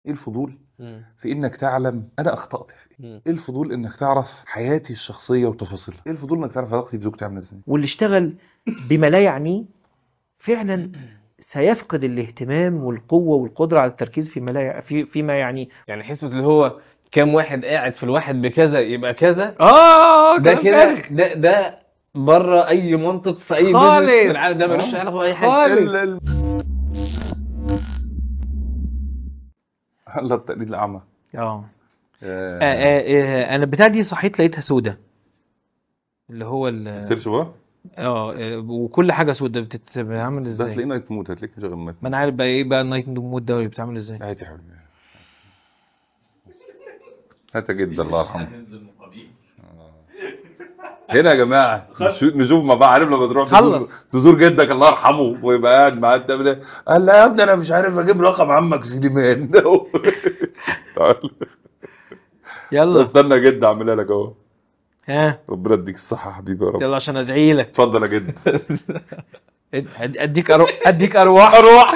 ايه الفضول مم. في انك تعلم انا اخطات في ايه مم. ايه الفضول انك تعرف حياتي الشخصيه وتفاصيلها ايه الفضول انك تعرف علاقتي بزوجتي عامله ازاي واللي اشتغل بما لا يعنيه فعلا سيفقد الاهتمام والقوة والقدرة على التركيز فيما لا يع- في فيما يعنيه يعني حسبة اللي هو كام واحد قاعد في الواحد بكذا يبقى كذا اه ده كده ده ده بره اي منطق في اي خالص. بيزنس في العالم ده ملوش علاقه باي حاجه خالص. ال- ال- هلا التقليد الاعمى اه آه، آه، آه، آه، انا البتاع دي صحيت لقيتها سودة اللي هو ال سيرش بقى اه آه، وكل حاجة سودة بتتعمل ده ازاي هتلاقيه نايت مود هتلاقيك مشغل نايت ما انا عارف بقى ايه بقى النايت مود ده بتتعمل ازاي هات يا حبيبي هات يا جد الله يرحمه آه. هنا يا جماعه نشو- نشوف مع بعض عارف لما تروح تزور, خلص. تزور جدك الله يرحمه ويبقى قاعد معاه تعمل ايه؟ قال لا يا ابني انا مش عارف اجيب رقم عمك سليمان تعال يلا استنى يا جد اعملها لك اهو ها ربنا يديك الصحه يا حبيبي يا رب يلا عشان ادعي لك اتفضل يا جد أد- اديك أرو... اديك ارواح ارواح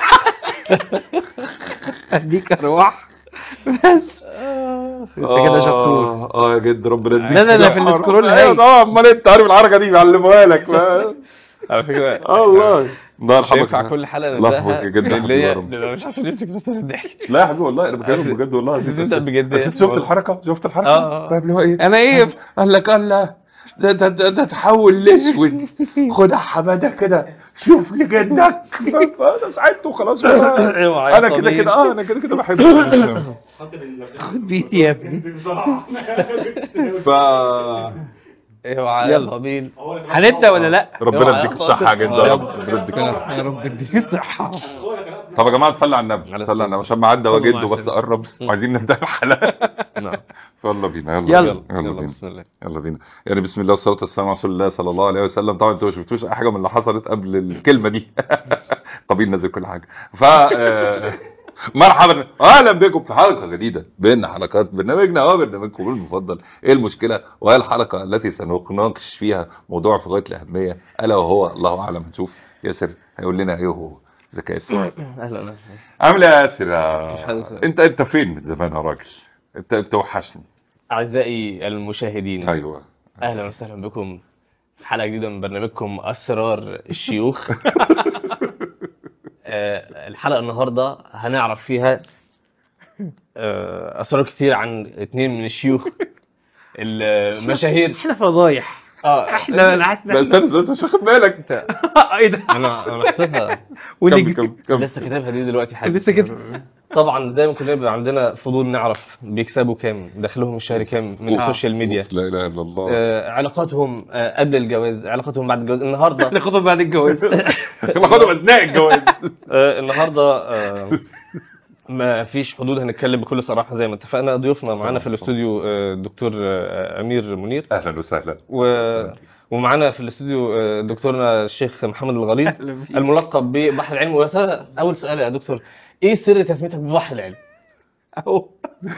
اديك ارواح بس انت كده شطور اه اه يا جد ربنا يديك لا، لا، لا، الصحة. في السكرول ايوه هاي. طبعا امال انت عارف الحركه دي بيعلموها لك ف- على فكره اه والله الله مش هينفع يرحمك كل حلقه الله نبداها يرحمك يا جد، اللي هي حبيبي يا رب. اللي مش عارف نمسك نفسنا الضحك لا يا حبيبي والله انا بكلمك بجد والله بس العظيم. انت بجد بس انت شفت والله. الحركه شفت الحركه اه، اه. طيب اللي هو ايه انا ايه قال لك الله ده ده ده, ده تحول لاسود خد يا حماده كده شوف لجدك فانا ساعدته خلاص والله. اوعى يا انا كده طبيب. كده اه انا كده كده بحبه خد بيتي يا ابني ف اوعى يا يلا. طبيب هنبدا ولا لا ربنا يديك الصحه يا جد يا رب آه. ربنا يديك الصحه يا رب اديك الصحه طب يا جماعه صلي على النبي عليه صلي على النبي الصلاة عشان ما عدى صلى الله وجده عليه بس وسلم. قرب وعايزين نبدا الحلقه نعم يلا بينا يلا يلا. يلا يلا بينا بسم الله يلا بينا يعني بسم الله والصلاه والسلام على رسول الله صلى الله عليه وسلم طبعا انتوا ما شفتوش اي حاجه من اللي حصلت قبل الكلمه دي طبيعي نزل كل حاجه ف آه، مرحبا اهلا بكم في حلقه جديده بين حلقات برنامجنا وبرنامجكم المفضل ايه المشكله وهي الحلقه التي سنناقش فيها موضوع في غايه الاهميه الا وهو الله اعلم هنشوف ياسر هيقول لنا ايه هو ذكاء ياسر اهلا اهلا عامل ايه يا ياسر مفيش حاجة يا... اسمها. انت انت فين من زمان يا راجل انت انت وحشني اعزائي المشاهدين ايوه اهلا وسهلا بكم في حلقه جديده من برنامجكم اسرار الشيوخ آه، الحلقه النهارده هنعرف فيها آه، اسرار كتير عن اتنين من الشيوخ المشاهير احنا فضايح اه احنا انا حاسس لا استنى استنى انت مش واخد بالك ايه ده انا انا محطوطها واللي كمل كمل كمل لسه كاتبها دي دلوقتي حاجه لسه كده طبعا دايما كلنا بيبقى عندنا فضول نعرف بيكسبوا كام دخلهم الشهري كام من أوف، السوشيال ميديا أوف، لا اله الا الله آه، علاقاتهم آه، قبل الجواز علاقاتهم بعد الجواز النهارده ناخدهم بعد الجواز كما خدوا اثناء الجواز آه، النهارده آه، ما فيش حدود هنتكلم بكل صراحه زي ما اتفقنا ضيوفنا معانا في الاستوديو آه، الدكتور آه، امير منير اهلا وسهلا و... ومعانا في الاستوديو آه، دكتورنا الشيخ محمد الغليظ أهلا بيك. الملقب ببحر العلم ويا ترى اول سؤال يا دكتور ايه سر تسميتك ببحر العلم؟ اهو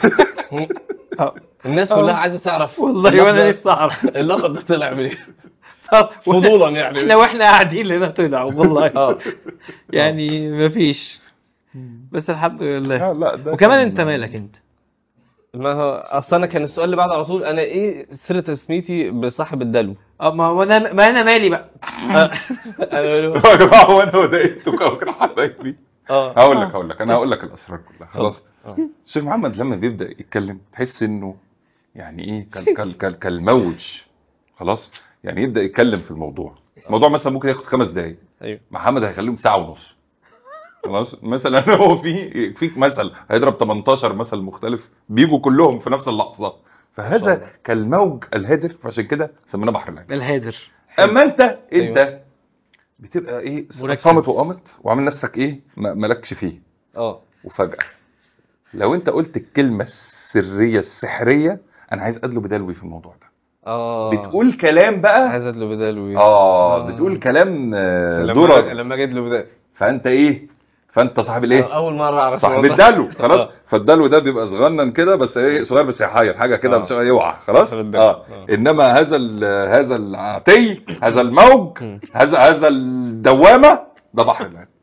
أهو. الناس أهو. كلها عايزه تعرف والله اللقب وانا ده- نفسي اعرف اللقب ده طلع منين؟ طب فضولا يعني احنا واحنا قاعدين هنا طلعوا والله اه يعني مفيش بس الحمد لله آه، لا ده وكمان كان- انت مالك انت ما هو اصل انا كان السؤال اللي بعده على طول انا ايه سر تسميتي بصاحب الدلو؟ اه ما هو انا ما انا مالي بقى آه، انا يا جماعه هو انا ودايتكم كده حبايبي اه هقول لك هقول لك انا هقول لك الاسرار كلها خلاص آه. الشيخ محمد لما بيبدا يتكلم تحس انه يعني ايه كال كال كال كالموج خلاص يعني يبدا يتكلم في الموضوع الموضوع مثلا ممكن ياخد خمس دقايق ايوه محمد هيخليهم ساعه ونص خلاص مثلا هو في فيك مثل هيضرب 18 مثل مختلف بيجوا كلهم في نفس اللحظه ما شاء فهذا الله. كالموج الهادر فعشان كده سميناه بحر العلم الهادر اما انت انت أيوة. بتبقى ايه مركز. صامت وقامت وعامل نفسك ايه ما- مالكش فيه اه وفجاه لو انت قلت الكلمه السريه السحريه انا عايز ادلو بدلوي في الموضوع ده اه بتقول كلام بقى عايز ادلو بدلو اه آه. بتقول كلام آه، لما درر لما جيت له بدلو فانت ايه فانت صاحب الايه اول مره اعرف صاحب والله. الدلو خلاص آه. فالدلو ده بيبقى صغنن كده بس ايه صغير بس يحير حاجه كده آه. مش يوعى خلاص صاحب الدلو. اه آه. انما هذا ال- هذا العتي هذا الموج مم. هذا هذا الدوامه ده بحر العلم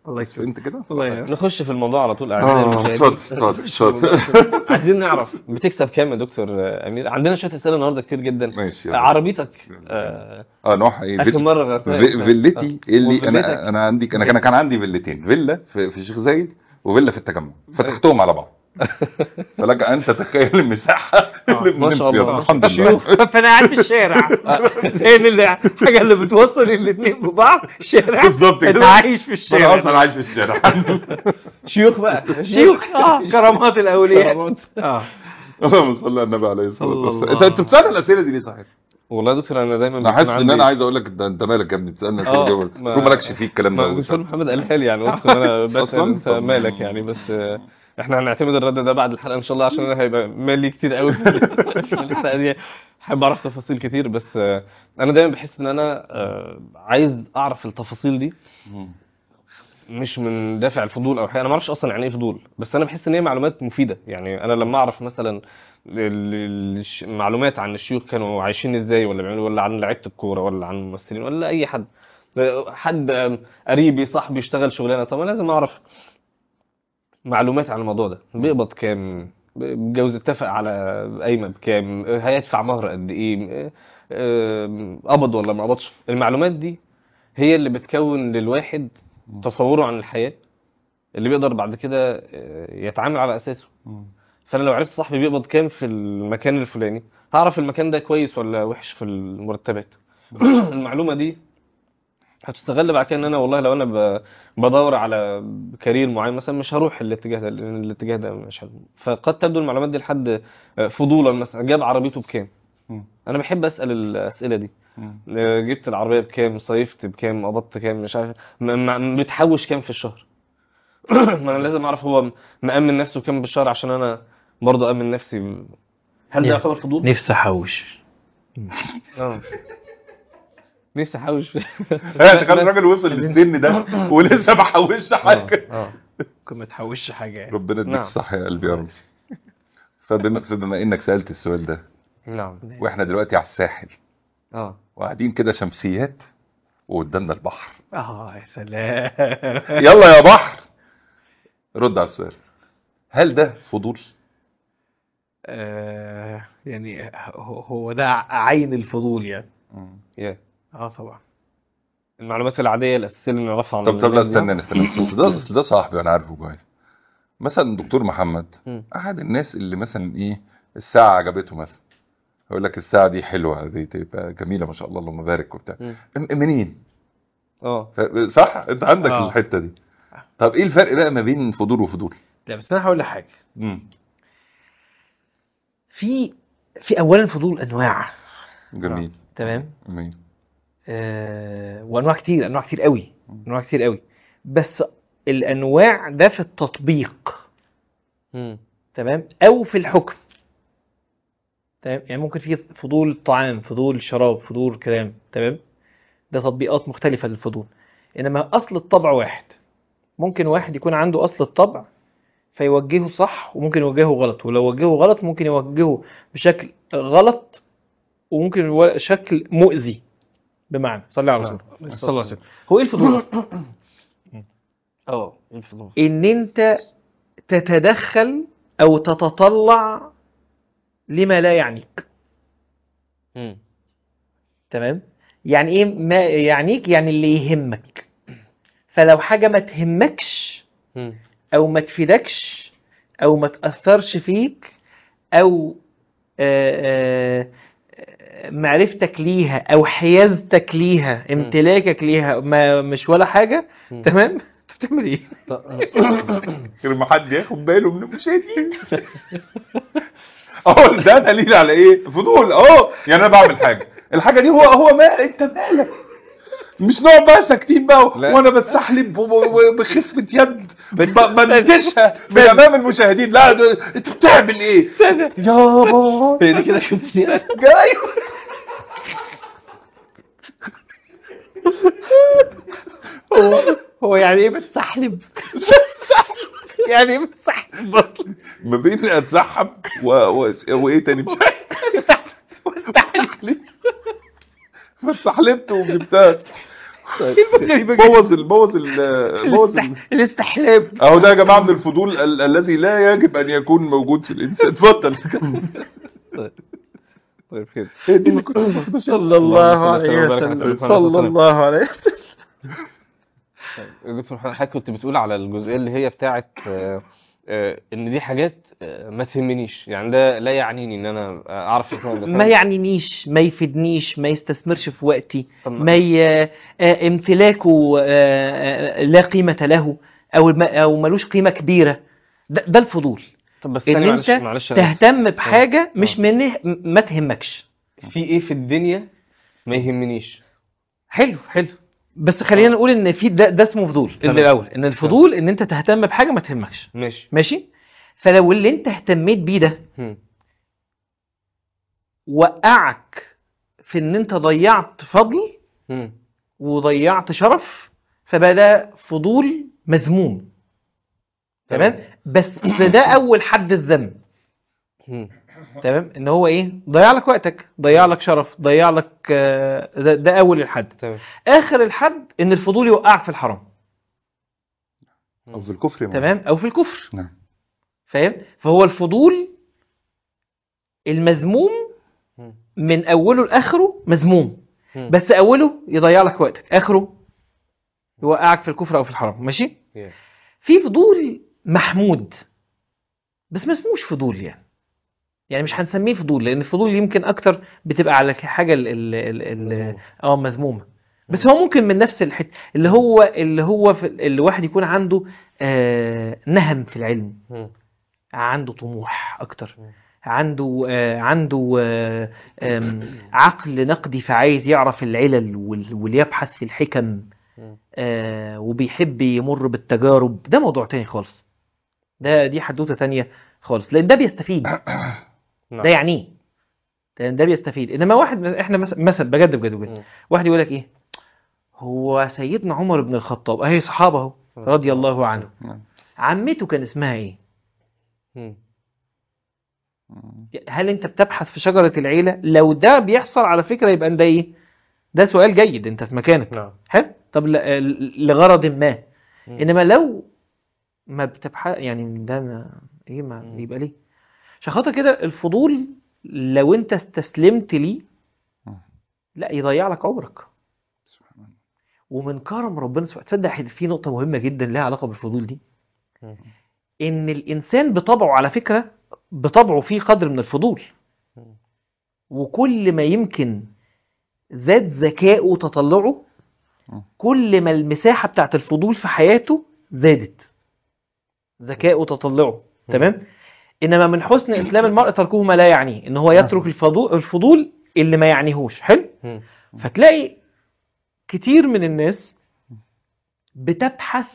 الله بس يكرمك فهمت كده الله يعينك. نخش في الموضوع على طول اعزائي اه المشاهدين. اتفضل اتفضل اتفضل عايزين نعرف بتكسب كام يا دكتور آه، امير عندنا شويه اسئله النهارده كتير جدا ماشي يلا. عربيتك آه، اه نوعها ايه اخر فيل- مره غيرتها في- إمتى؟ فيلتي آه. اللي وفيلتك؟ انا انا عندي انا كان كان عندي فيلتين فيلا في في الشيخ زايد وفيلا في التجمع فتحتهم على بعض فلك ان تتخيل المساحه اللي ما بنمشي شاء الله. فيها. الحمد لله فانا قاعد في الشارع هي دي الحاجه اللي بتوصل الاثنين ببعض الشارع بالظبط انت كده. عايش في انا الشارع اصلا عايش في الشارع شيوخ بقى شيوخ اه كرامات الاولياء اه اللهم صل على النبي عليه الصلاه الله. والسلام انت انت بتسال الاسئله دي ليه صحيح؟ والله يا دكتور انا دايما انا بيكون حاسس ان عندي- انا عايز اقول لك ده انت مالك يا ابني بتسالني اسئله آه، دي ما- المفروض مالكش فيه الكلام ما ده الدكتور محمد قالها لي يعني قلت ان انا بسال أصلاً؟ انت مالك يعني بس آه، احنا هنعتمد الرد ده بعد الحلقه ان شاء الله عشان انا هيبقى مالي كتير قوي في الحلقه دي حابب اعرف تفاصيل كتير بس آه، انا دايما بحس ان انا آه، عايز اعرف التفاصيل دي مش من دافع الفضول او حاجه انا ما اعرفش اصلا يعني ايه فضول بس انا بحس ان هي معلومات مفيده يعني انا لما اعرف مثلا ال- ال- الش- معلومات عن الشيوخ كانوا عايشين ازاي ولا بيعملوا ولا عن لعيبه الكوره ولا عن الممثلين ولا اي حد حد آم، قريبي صاحبي اشتغل شغلانه طب انا لازم اعرف معلومات عن الموضوع ده بيقبض كام الجوز اتفق على قايمه بكام هيدفع مهر قد ايه آم، قبض ولا ما قبضش المعلومات دي هي اللي بتكون للواحد تصوره عن الحياه اللي بيقدر بعد كده آه، يتعامل على اساسه فانا لو عرفت صاحبي بيقبض كام في المكان الفلاني هعرف المكان ده كويس ولا وحش في المرتبات المعلومه دي هتستغل بعد كده ان انا والله لو انا ب- بدور على كارير معين مثلا مش هروح الاتجاه ده لان الاتجاه ده مش حلو فقد تبدو المعلومات دي لحد آه، فضولا مثلا جاب عربيته بكام مم. انا بحب اسال الاسئله دي آه، جبت العربيه بكام صيفت بكام قبضت كام مش عارف م- م- بتحوش كام في الشهر ما انا لازم اعرف هو مأمن نفسه كام بالشهر عشان انا برضه أأمن نفسي ب- هل ده يا. يعتبر فضول؟ نفسي احوش اه نفسي احوش ها تخيل الراجل وصل للسن ده ولسه ما حوش حاجه اه ممكن ما تحوش حاجه يعني ربنا يديك نعم. الصحه يا قلبي يا رب فبما فبما انك سالت السؤال ده نعم واحنا دلوقتي على الساحل اه وقاعدين كده شمسيات وقدامنا البحر اه يا سلام يلا يا بحر رد على السؤال هل ده فضول؟ آه يعني هو هو ده عين الفضول يعني يا اه طبعا المعلومات العاديه الاساسيه اللي نعرفها عن طب طب لا الناس دي. استنى استنى اصل ده اصل ده صاحبي وانا عارفه كويس مثلا دكتور محمد مم. احد الناس اللي مثلا ايه الساعه عجبته مثلا يقول لك الساعه دي حلوه دي تبقى جميله ما شاء الله اللهم بارك وبتاع مم. م- منين؟ اه ف- صح انت عندك آه. الحته دي طب ايه الفرق بقى ما بين فضول وفضول؟ لا بس انا هقول لك حاجه مم. في في اولا فضول انواع جميل تمام جميل آه وانواع كتير انواع كتير قوي انواع كتير قوي بس الانواع ده في التطبيق مم. تمام او في الحكم تمام يعني ممكن في فضول طعام فضول شراب فضول كلام تمام ده تطبيقات مختلفة للفضول انما اصل الطبع واحد ممكن واحد يكون عنده اصل الطبع فيوجهه صح وممكن يوجهه غلط ولو وجهه غلط ممكن يوجهه بشكل غلط وممكن يو- شكل مؤذي بمعنى صلي على رسول الله صلى الله عليه وسلم هو ايه الفضول اصلا اه ايه الفضول ان انت تتدخل او تتطلع لما لا يعنيك مم. تمام يعني ايه ما يعنيك يعني اللي يهمك فلو حاجه ما تهمكش مم. او ما تفيدكش او ما تاثرش فيك او آه، آه، آه، معرفتك ليها او حيازتك ليها امتلاكك ليها ما مش ولا حاجه مم. تمام بتعمل ايه غير ما حد ياخد باله من المشاهدين اه ده دليل على ايه فضول اه يعني انا بعمل حاجه الحاجه دي هو هو ما انت مالك مش نقعد بقى ساكتين بقى لا. وانا بتسحلب وب- وب- بخفه يد ب- بنتشها من امام المشاهدين لا ده- انت بتعمل ايه يابا هي دي كده كنت جاي هو هو يعني ايه بتسحلب يعني ايه بتسحلب برضه ما بين اتسحب و... و... وايه تاني مش عارف. فاتسحلبت وجبتها غريبة جدا. بوظ ال بوظ ال بوظ ال الاستح- الاستحلاب اهو ده يا جماعه من الفضول ال الذي لا يجب ان يكون موجود في الانسان اتفضل طيب خير هي دي اللي كنت باخدها صلى الله الله عليه وسلم وبارك على وسلم سيدنا صلى محمد. الله عليه وسلم دكتور محمد حضرتك كنت بتقول على الجزئيه اللي هي بتاعت آه، آه، ان دي حاجات آه، ما تهمنيش يعني ده لا يعنيني ان انا آه، اعرف الحكمه اللي ما يعنينيش ما يفيدنيش ما يستثمرش في وقتي طب ما ي... آه، امتلاكه آه، آه، لا قيمة له او الم- او ملوش قيمة كبيرة ده, ده الفضول طب بس ان ثانية معلش انت معلش أنا تهتم بحاجة مش منه ما تهمكش في ايه في الدنيا ما يهمنيش حلو حلو بس خلينا نقول ان في ده, ده اسمه فضول تمام. اللي الاول ان الفضول ان انت تهتم بحاجة ما تهمكش ماشي ماشي فلو اللي انت اهتميت بيه ده هم. وقعك في ان انت ضيعت فضل هم. وضيعت شرف فبقى ده فضول مذموم تمام بس ده اول حد الذم هم. تمام ان هو ايه ضيع لك وقتك ضيع لك شرف ضيع لك آه، ده, ده اول الحد تمام اخر الحد ان الفضول يوقعك في الحرام او في الكفر يا تمام او في الكفر نعم فاهم فهو الفضول المذموم هم. من اوله لاخره مذموم هم. بس اوله يضيع لك وقتك اخره يوقعك في الكفر او في الحرام ماشي Yeah. في فضول محمود بس ما اسموش فضول يعني يعني مش هنسميه فضول لان الفضول يمكن اكتر بتبقى على حاجه ال ال ال ال مظبوط. اه مذمومه بس هو ممكن من نفس الحته اللي هو اللي هو في اللي واحد يكون عنده آه نهم في العلم هم. عنده طموح اكتر مم. عنده آه عنده آه آم، عقل نقدي فعايز يعرف العلل وال- وليبحث في الحكم هم. آه وبيحب يمر بالتجارب ده موضوع تاني خالص ده دي حدوته تانية خالص لان ده بيستفيد نعم. ده يعنيه ده ده بيستفيد انما واحد احنا مثلا مثلا بجد بجد بجد هم. واحد يقول لك ايه هو سيدنا عمر بن الخطاب اهي صحابه اهو رضي الله عنه نعم. عمته كان اسمها ايه هم. هل انت بتبحث في شجرة العيلة لو ده بيحصل على فكرة يبقى ده ايه ده سؤال جيد انت في مكانك نعم حلو طب ل- لغرض ما مم. انما لو ما بتبحث يعني ده ما ايه ما مم. يبقى ليه عشان خاطر كده الفضول لو انت استسلمت ليه مم. لا يضيع لك عمرك سبحان الله. ومن كرم ربنا سبحانه تصدق في نقطة مهمة جدا لها علاقة بالفضول دي مم. ان الانسان بطبعه على فكرة بطبعه فيه قدر من الفضول مم. وكل ما يمكن زاد ذكائه وتطلعه مم. كل ما المساحة بتاعت الفضول في حياته زادت ذكائه وتطلعه تمام انما من حسن اسلام المرء تركه ما لا يعنيه ان هو يترك الفضول الفضول اللي ما يعنيهوش حلو هم. فتلاقي كتير من الناس بتبحث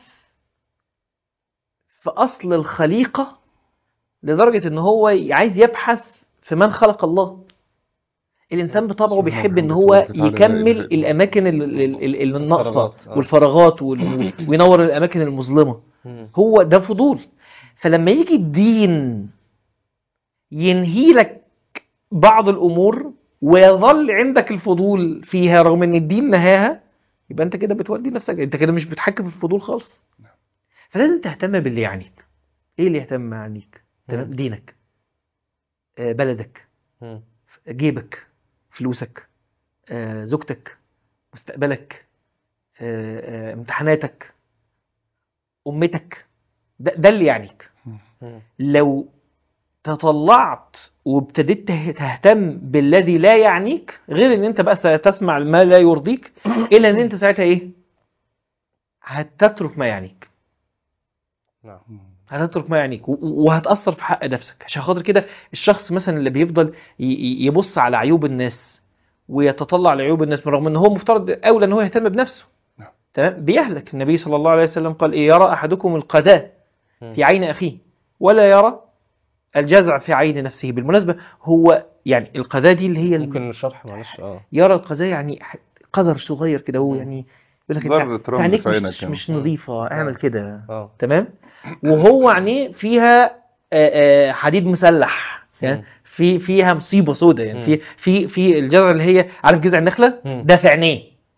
في اصل الخليقة لدرجة ان هو عايز يبحث في من خلق الله الانسان بطبعه بيحب ان هو يكمل الاماكن ال- ال- ال- ال- الناقصة الفراغات، آه. والفراغات وال- وينور الاماكن المظلمة هم. هو ده فضول فلما يجي الدين ينهي لك بعض الامور ويظل عندك الفضول فيها رغم ان الدين نهاها يبقى انت كده بتودي نفسك انت كده مش بتحكم في الفضول خالص فلازم تهتم باللي يعنيك ايه اللي يهتم يعنيك تمام مم. دينك آه، بلدك هم. جيبك فلوسك آه، زوجتك مستقبلك آه، آه، امتحاناتك امتك ده, ده اللي يعنيك هم. لو تطلعت وابتديت ته- تهتم بالذي لا يعنيك غير ان انت بقى ستسمع ما لا يرضيك الا ان انت ساعتها ايه هتترك ما يعنيك نعم هتترك ما يعنيك و- و- وهتأثر في حق نفسك عشان خاطر كده الشخص مثلا اللي بيفضل ي- ي- يبص على عيوب الناس ويتطلع لعيوب الناس بالرغم ان هو مفترض اولى ان هو يهتم بنفسه نعم. تمام بيهلك النبي صلى الله عليه وسلم قال ايه يرى احدكم القذاة مم. في عين اخيه ولا يرى الجزع في عين نفسه بالمناسبة هو يعني القذاة دي اللي هي ال- ممكن الشرح معلش اه يرى القذاة يعني ح- قذر صغير كده هو مم. يعني يقول لك ذرة انت رمل عينيك في عينك مش, يعني. مش نظيفة اعمل كده اه تمام وهو عينيه فيها آه، آه، حديد مسلح يعني مم. في فيها مصيبه سودة يعني مم. في في في الجذع اللي هي عارف جذع النخله مم. ده في عينيه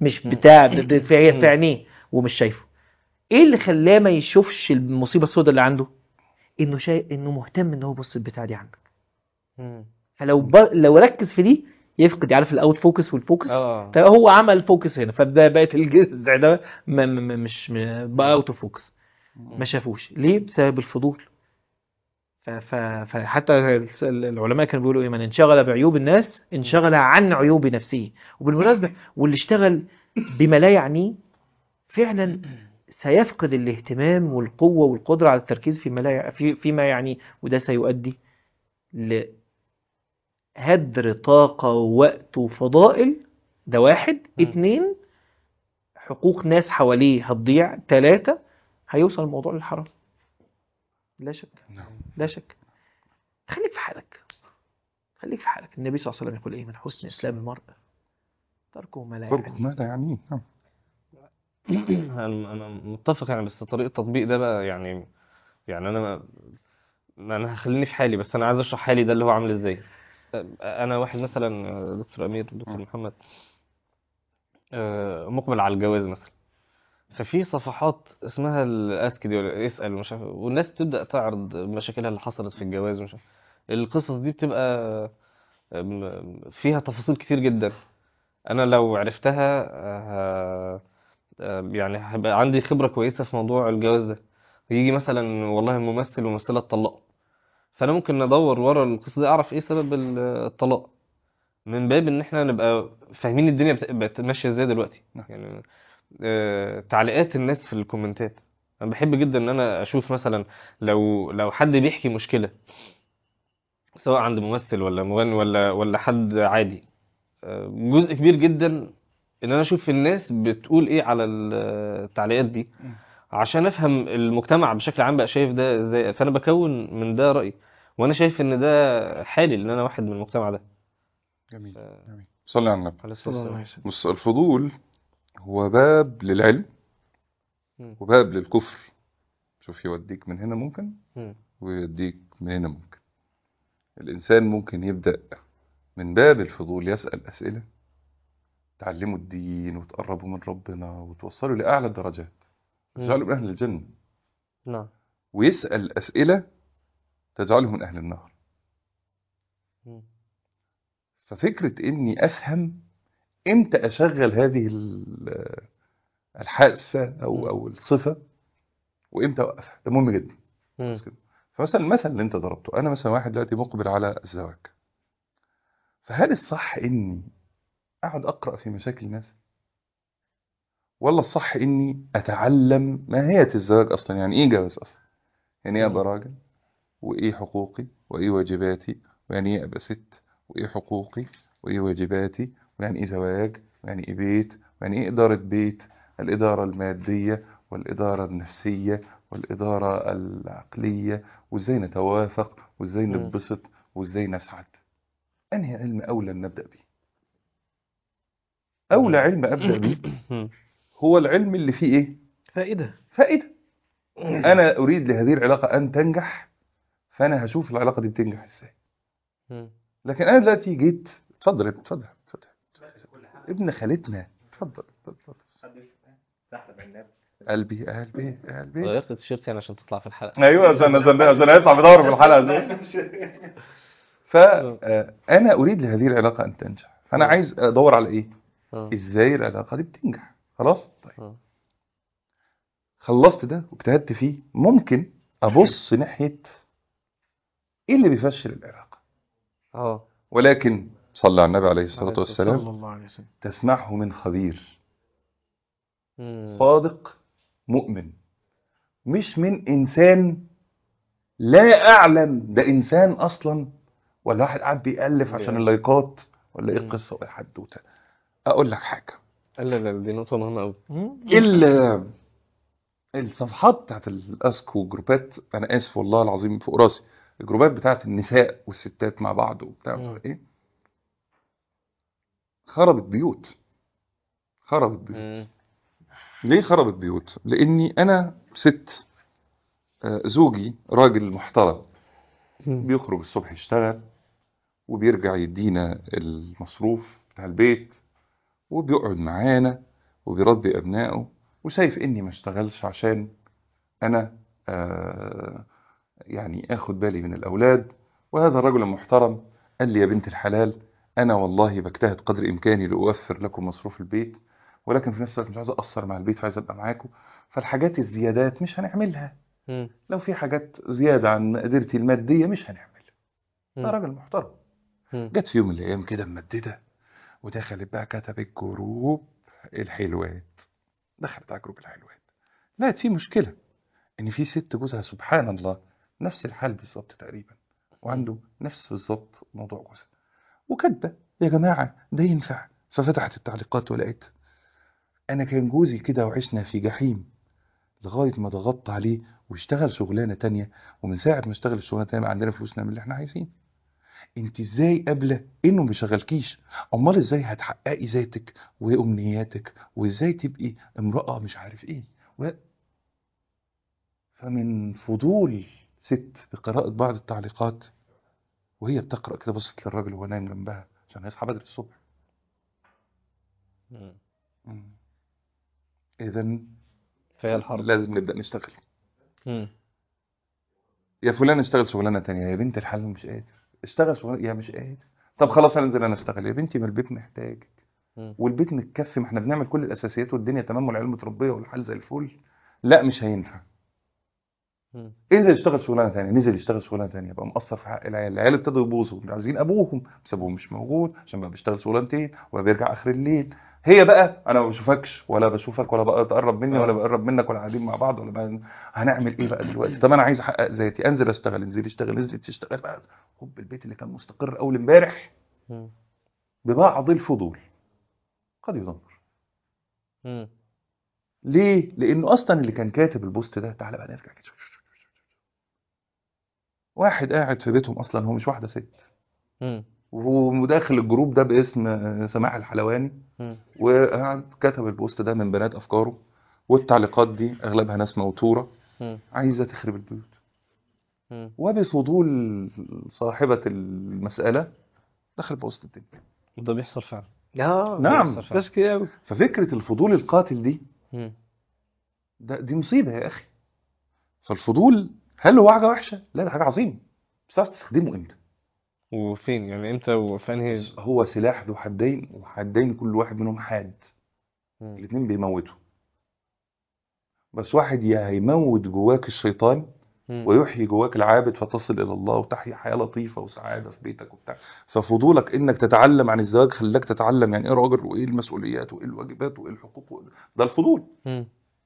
مش بتاع ده- ده في في عينيه ومش شايفه ايه اللي خلاه ما يشوفش المصيبه السوداء اللي عنده انه شايف انه مهتم ان هو يبص البتاع دي عندك مم. فلو ب... لو ركز في دي يفقد عارف الاوت فوكس والفوكس اه طيب هو عمل فوكس هنا فده بقت الجذع ده ما ما- ما- مش م- بقى اوت فوكس ما شافوش ليه بسبب الفضول ف- ف- فحتى العلماء كانوا بيقولوا ايه من انشغل بعيوب الناس انشغل عن عيوب نفسه وبالمناسبه واللي اشتغل بما لا يعنيه فعلا سيفقد الاهتمام والقوه والقدره على التركيز فيما لا يع- في فيما يعنيه وده سيؤدي لهدر طاقه ووقت وفضائل ده واحد م. اتنين حقوق ناس حواليه هتضيع تلاتة هيوصل الموضوع للحرام لا شك نعم. لا شك خليك في حالك خليك في حالك النبي صلى الله عليه وسلم يقول ايه من حسن اسلام المرء تركه ما لا ترك يعني ما لا يعنيه نعم انا أنا متفق يعني بس طريقه التطبيق ده بقى يعني يعني انا ما ما انا هخليني في حالي بس انا عايز اشرح حالي ده اللي هو عامل ازاي انا واحد مثلا دكتور امير دكتور م. محمد آه، مقبل على الجواز مثلا ففي صفحات اسمها الاسك دي ولا اسال ومش عارف والناس تبدا تعرض مشاكلها اللي حصلت في الجواز ومش عارف القصص دي بتبقى آم، فيها تفاصيل كتير جدا انا لو عرفتها آه، آه، يعني هيبقى عندي خبرة كويسة في موضوع الجواز ده يجي مثلا والله ممثل وممثلة اتطلقوا فانا ممكن ادور ورا القصة دي اعرف ايه سبب ال- الطلاق من باب ان احنا نبقى فاهمين الدنيا بت- بقت ماشية ازاي دلوقتي نعم. يعني آه، تعليقات الناس في الكومنتات انا بحب جدا ان انا اشوف مثلا لو لو حد بيحكي مشكلة سواء عند ممثل ولا مغني ولا ولا حد عادي آه، جزء كبير جدا ان انا اشوف الناس بتقول ايه على ال- التعليقات دي مم. عشان افهم المجتمع بشكل عام بقى شايف ده ازاي فانا بكون من ده رأي وانا شايف ان ده حالي لان انا واحد من المجتمع ده جميل جميل صلي على النبي عليه الصلاة والسلام وسلم بص الفضول هو باب للعلم مم. وباب للكفر شوف يوديك من هنا ممكن مم. ويوديك من هنا ممكن الإنسان ممكن يبدأ من باب الفضول يسأل أسئلة تعلموا الدين وتقربوا من ربنا وتوصلوا لأعلى الدرجات تجعلوا من أهل الجنة نعم ويسأل أسئلة تجعله من أهل النار مم. ففكرة إني أفهم إمتى أشغل هذه ال- الحاسة أو أو الصفة وإمتى أوقفها ده مهم جدا مم. بس كده فمثلا المثل اللي أنت ضربته أنا مثلا واحد دلوقتي مقبل على الزواج فهل الصح إني أقعد أقرأ في مشاكل الناس ولا الصح إني أتعلم ماهية الزواج أصلا يعني إيه جواز أصلا يعني إيه أبقى مم. راجل وإيه حقوقي وإيه واجباتي ويعني إيه أبقى ست وإيه حقوقي وإيه واجباتي ويعني إيه زواج ويعني إيه بيت ويعني إيه إدارة بيت الإدارة المادية والإدارة النفسية والإدارة العقلية وإزاي نتوافق وإزاي مم. نتبسط وإزاي نسعد أنهي علم أولى أن نبدأ به أولى مم. علم أبدأ به مم. هو العلم اللي فيه إيه فائدة فائدة أنا أريد لهذه العلاقة أن تنجح فأنا هشوف العلاقة دي بتنجح إزاي مم. لكن أنا دلوقتي جيت اتفضل يا ابني، اتفضل اتفضل ابن خالتنا اتفضل اتفضل قلبي قلبي قلبي غيرت التيشيرت يعني عشان تطلع في الحلقة ايوه عشان عشان عشان هيطلع بدور في الحلقه دي فانا اريد لهذه العلاقه ان تنجح فانا عايز ادور على ايه آه. ازاي العلاقه دي بتنجح خلاص طيب آه. خلصت ده واجتهدت فيه ممكن ابص ناحيه ايه اللي بيفشل العلاقه اه ولكن صلى على النبي عليه الصلاه عليه والسلام الله عليه وسلم تسمعه من خبير مم. صادق مؤمن مش من انسان لا اعلم ده انسان اصلا ولا واحد قاعد بيألف عشان اللايكات ولا ايه مم. القصه ولا حدوته اقول لك حاجه لا لا دي نقطة مهمة أوي ال الصفحات بتاعت الاسك والجروبات انا اسف والله العظيم فوق راسي الجروبات بتاعت النساء والستات مع بعض وبتاع مش عارف ايه خربت بيوت خربت بيوت مم. ليه خربت بيوت لاني انا ست آه، زوجي راجل محترم بيخرج الصبح يشتغل وبيرجع يدينا المصروف بتاع البيت وبيقعد معانا وبيربي ابنائه وشايف اني ما اشتغلش عشان انا آه يعني اخد بالي من الاولاد وهذا الرجل المحترم قال لي يا بنت الحلال انا والله بجتهد قدر امكاني لاوفر لكم مصروف البيت ولكن في نفس الوقت مش عايز اقصر مع البيت فعايز ابقى معاكم فالحاجات الزيادات مش هنعملها مم. لو في حاجات زياده عن مقدرتي الماديه مش هنعملها ده مم. راجل محترم مم. جت في يوم من الايام كده ممدده ودخلت بقى كتبت جروب الحلوات دخلت على جروب الحلوات لقت في مشكله ان في ست جوزها سبحان الله نفس الحال بالظبط تقريبا وعنده نفس بالظبط موضوع جوزها وكاتبه يا جماعه ده ينفع ففتحت التعليقات ولقيت انا كان جوزي كده وعشنا في جحيم لغايه ما ضغطت عليه واشتغل شغلانه تانية ومن ساعه ما اشتغل الشغلانه التانية بقى عندنا فلوس نعمل اللي احنا عايزينه انت ازاي قابله انه ما يشغلكيش امال ازاي هتحققي ذاتك وامنياتك وازاي تبقي امراه مش عارف ايه و... فمن فضول ست بقراءة بعض التعليقات وهي بتقرأ كده بصت للراجل وهو نايم جنبها عشان هيصحى بدري الصبح مم. اذا فهي الحرب لازم نبدأ نشتغل مم. يا فلان اشتغل شغلانة تانية يا بنت الحلال مش قادر اشتغل شغلانة يا مش قادر طب خلاص هننزل انا اشتغل يا بنتي ما البيت محتاجك مم. والبيت متكفي ما احنا بنعمل كل الاساسيات والدنيا تمام والعيال متربيه والحال زي الفل لا مش هينفع مم. انزل اشتغل شغلانه ثانيه نزل يشتغل شغلانه ثانيه بقى مقصر في حق العيال العيال ابتدوا يبوظوا مش عايزين ابوهم بس ابوهم مش موجود عشان بقى بيشتغل شغلانتين ولا بيرجع اخر الليل هي بقى انا ما بشوفكش ولا بشوفك ولا بقى تقرب مني ولا بقرب منك ولا قاعدين مع بعض ولا بقى هنعمل ايه بقى دلوقتي طب انا عايز احقق ذاتي انزل اشتغل انزل اشتغل انزل تشتغل بقى حب البيت اللي كان مستقر اول امبارح مم. ببعض الفضول قد يدمر مم. ليه؟ لأنه أصلا اللي كان كاتب البوست ده تعالى بقى نرجع كده واحد قاعد في بيتهم أصلا هو مش واحدة ست مم. وداخل الجروب ده باسم سماح الحلواني مم. وقعد كتب البوست ده من بنات أفكاره والتعليقات دي أغلبها ناس موتورة مم. عايزة تخرب البيوت مم. وبفضول صاحبة المسألة دخل بوست الدنيا وده بيحصل فعلا اه نعم. بيحصل فعلا. بس كده قوي ففكرة الفضول القاتل دي مم. ده دي مصيبة يا أخي فالفضول هل هو حاجة وحشة؟ لا ده حاجة عظيمة بس تعرف تستخدمه امتى؟ وفين يعني امتى وفي انهي هو سلاح ذو حدين وحدين كل واحد منهم حاد مم. الاثنين بيموتوا بس واحد يا هيموت جواك الشيطان مم. ويحيي جواك العابد فتصل الى الله وتحيا حياه لطيفه وسعاده في بيتك وبتاع ففضولك انك تتعلم عن الزواج خلاك تتعلم يعني ايه راجل وايه المسؤوليات وايه الواجبات وايه الحقوق وإيه- ده الفضول مم.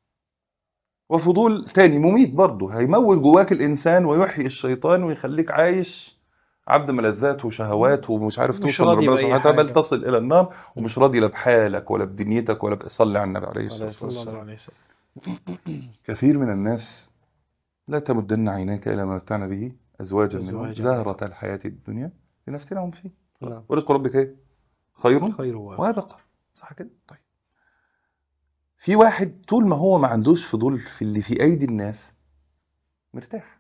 وفضول تاني مميت برضه هيموت جواك الانسان ويحيي الشيطان ويخليك عايش عبد ملذات وشهوات ومش عارف مش توصل راضي لربنا بأي سبحانه وتعالى بل حاجة. تصل الى النار ومش راضي لا بحالك ولا بدنيتك ولا ب- صلي على النبي عليه الصلاه عليه والسلام صلى الله عليه وسلم كثير من الناس لا تمدن عينيك الى ما متعنا به ازواجا منهم أزواجاً. زهرة الحياة الدنيا لنفتنهم فيه نعم ورزق ربك ايه؟ خير خير وابقى. وابقى صح كده؟ طيب في واحد طول ما هو ما عندوش فضول في اللي في ايدي الناس مرتاح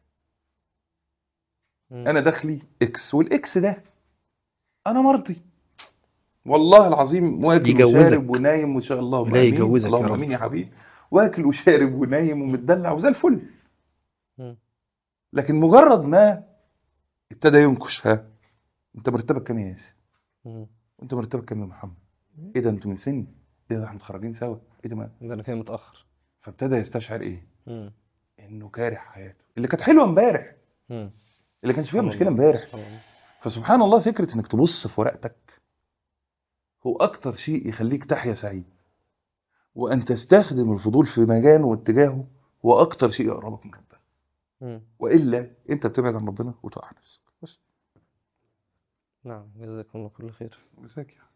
مم. انا دخلي اكس والاكس ده انا مرضي والله العظيم واكل يجوزك. وشارب ونايم وان شاء الله لا آمين. يجوزك يا اللهم رب. امين يا حبيبي واكل وشارب ونايم ومتدلع وزي الفل مم. لكن مجرد ما ابتدى ينكش ها انت مرتبك كام يا ياسر مم. وانت مرتبك كام يا محمد ايه ده انتوا من سني ايه ده احنا متخرجين سوا ايه ده ما ده انا كده متأخر فابتدى يستشعر ايه مم. انه كاره حياته اللي كانت حلوه امبارح مم. اللي كانش فيها سبحان مشكله الله. امبارح سبحان الله. فسبحان الله فكرة انك تبص في ورقتك هو اكتر شيء يخليك تحيا سعيد وان تستخدم الفضول في مكانه واتجاهه هو اكتر شيء يقربك من ربنا مم. والا انت بتبعد عن ربنا وتقع نفسك بس نعم جزاكم الله كل خير جزاك يا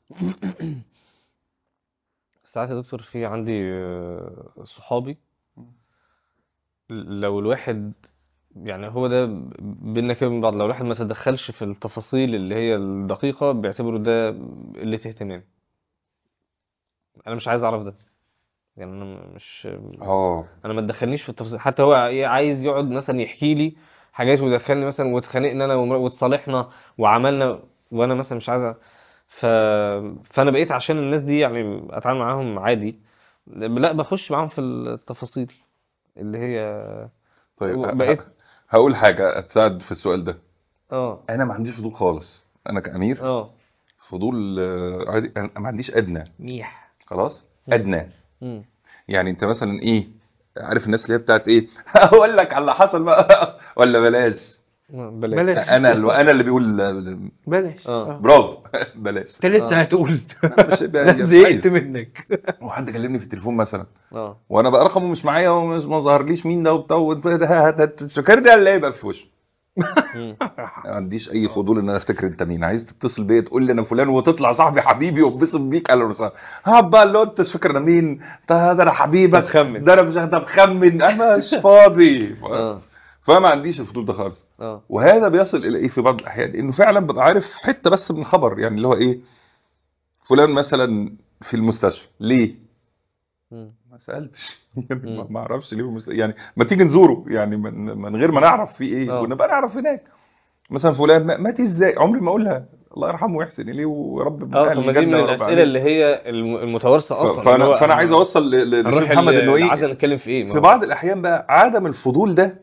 ساعات يا دكتور في عندي آه، صحابي مم. لو الواحد يعني هو ده بينا كده من بعض لو الواحد ما تدخلش في التفاصيل اللي هي الدقيقة بيعتبروا ده قلة اهتمام انا مش عايز اعرف ده يعني انا مش اه انا ما تدخلنيش في التفاصيل حتى هو إيه عايز يقعد مثلا يحكي لي حاجات ويدخلني مثلا واتخانقنا انا ومر- واتصالحنا وعملنا وانا مثلا مش عايز أ- ف... فانا بقيت عشان الناس دي يعني اتعامل معاهم عادي لا بخش معاهم في التفاصيل اللي هي طيب ه- بقيت- ه- هقول حاجه تساعد في السؤال ده اه انا ما عنديش فضول خالص انا كامير اه فضول آه، عادي انا ما عنديش ادنى ميح خلاص مم. ادنى مم. يعني انت مثلا ايه عارف الناس اللي هي بتاعت ايه هقول لك على اللي حصل بقى ولا بلاش بلاش بلاش انا اللي انا اللي بيقول بلاش آه. آه. برافو بلاش انت لسه آه. هتقول مش بقى- زهقت عايز. منك وحد كلمني في التليفون مثلا اه وانا بقى رقمه مش معايا ومش ما ظهرليش مين ده وبتاع وانت ده ده السكر ده اللي هيبقى في وشه مم. ما عنديش اي فضول ان انا افتكر انت مين عايز تتصل بيا تقول لي انا فلان وتطلع صاحبي حبيبي واتبسط بيك اهلا وسهلا هقعد بقى اللي هو انت مش فاكر انا مين ده ده انا حبيبك بتخمن. ده انا مش ده بخمن انا مش فاضي اه فما عنديش الفضول ده خالص اه وهذا بيصل الى ايه في بعض الاحيان انه فعلا ببقى عارف حته بس من الخبر يعني اللي هو ايه فلان مثلا في المستشفى ليه مم. ما سالتش يعني ما- مم. ما اعرفش ليه المست... يعني ما تيجي نزوره يعني من, من غير ما نعرف فيه ايه آه. ونبقى نعرف هناك مثلا فلان ما- مات ازاي عمري ما اقولها الله يرحمه ويحسن اليه ورب اه أهل طب ما دي الجنة من يا رب الاسئله عليه. اللي هي الم- المتوارثه ف- اصلا اللي هو فانا فانا أنا- عايز اوصل ل- ل- للشيخ هنروح محمد انه ايه عايز نتكلم في ايه ما في هو- بعض الاحيان بقى عدم الفضول ده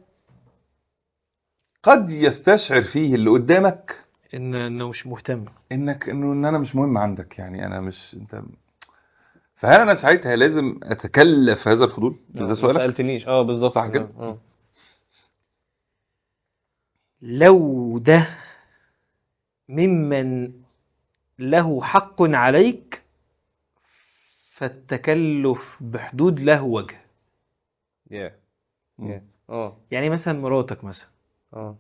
قد يستشعر فيه اللي قدامك ان انه مش مهتم انك انه ان انا مش مهم عندك يعني انا مش انت فهل انا ساعتها لازم اتكلف هذا الفضول آه، ده ما سؤالك سالتنيش اه بالظبط صح كده؟ آه، آه. لو ده ممن له حق عليك فالتكلف بحدود له وجه يا مم. يا اه يعني مثلا مراتك مثلا اه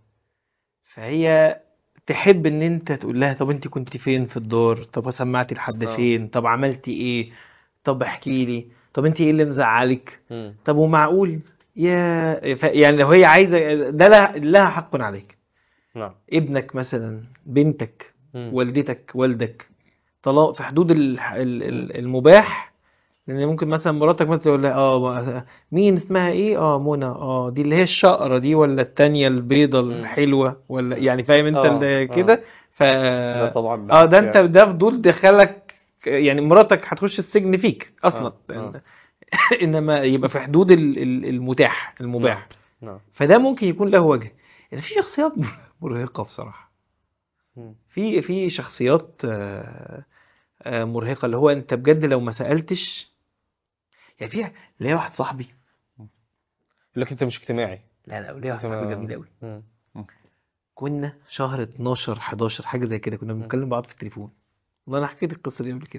فهي تحب ان انت تقول لها طب انت كنت فين في الدار طب سمعتي لحد آه. فين طب عملتي ايه طب احكي لي طب انت ايه اللي مزعلك مم. طب ومعقول يا ف... يعني لو هي عايزه ده لها, لها حق عليك نعم ابنك مثلا بنتك مم. والدتك والدك طلاق في حدود ال- ال- ال- المباح لان ممكن مثلا مراتك مثلا تقول لها اه ما- مين اسمها ايه اه منى اه دي اللي هي الشقره دي ولا التانية البيضه مم. الحلوه ولا يعني فاهم انت آه، اللي آه. كده ف ده طبعا اه ده انت يعني. ده فضول دخلك يعني مراتك هتخش السجن فيك اصلا آه، آه. انما يبقى في حدود ال- ال- المتاح المباح نعم فده ممكن يكون له وجه يعني في شخصيات مرهقه بصراحه مم. في في شخصيات آه، آه، مرهقه اللي هو انت بجد لو ما سالتش يعني في ليا واحد صاحبي يقول لك انت مش اجتماعي لا لا ليا واحد تمام. صاحبي جميل قوي مم. كنا شهر 12 11 حاجه زي كده كنا بنتكلم بعض في التليفون والله انا حكيت القصه دي قبل كده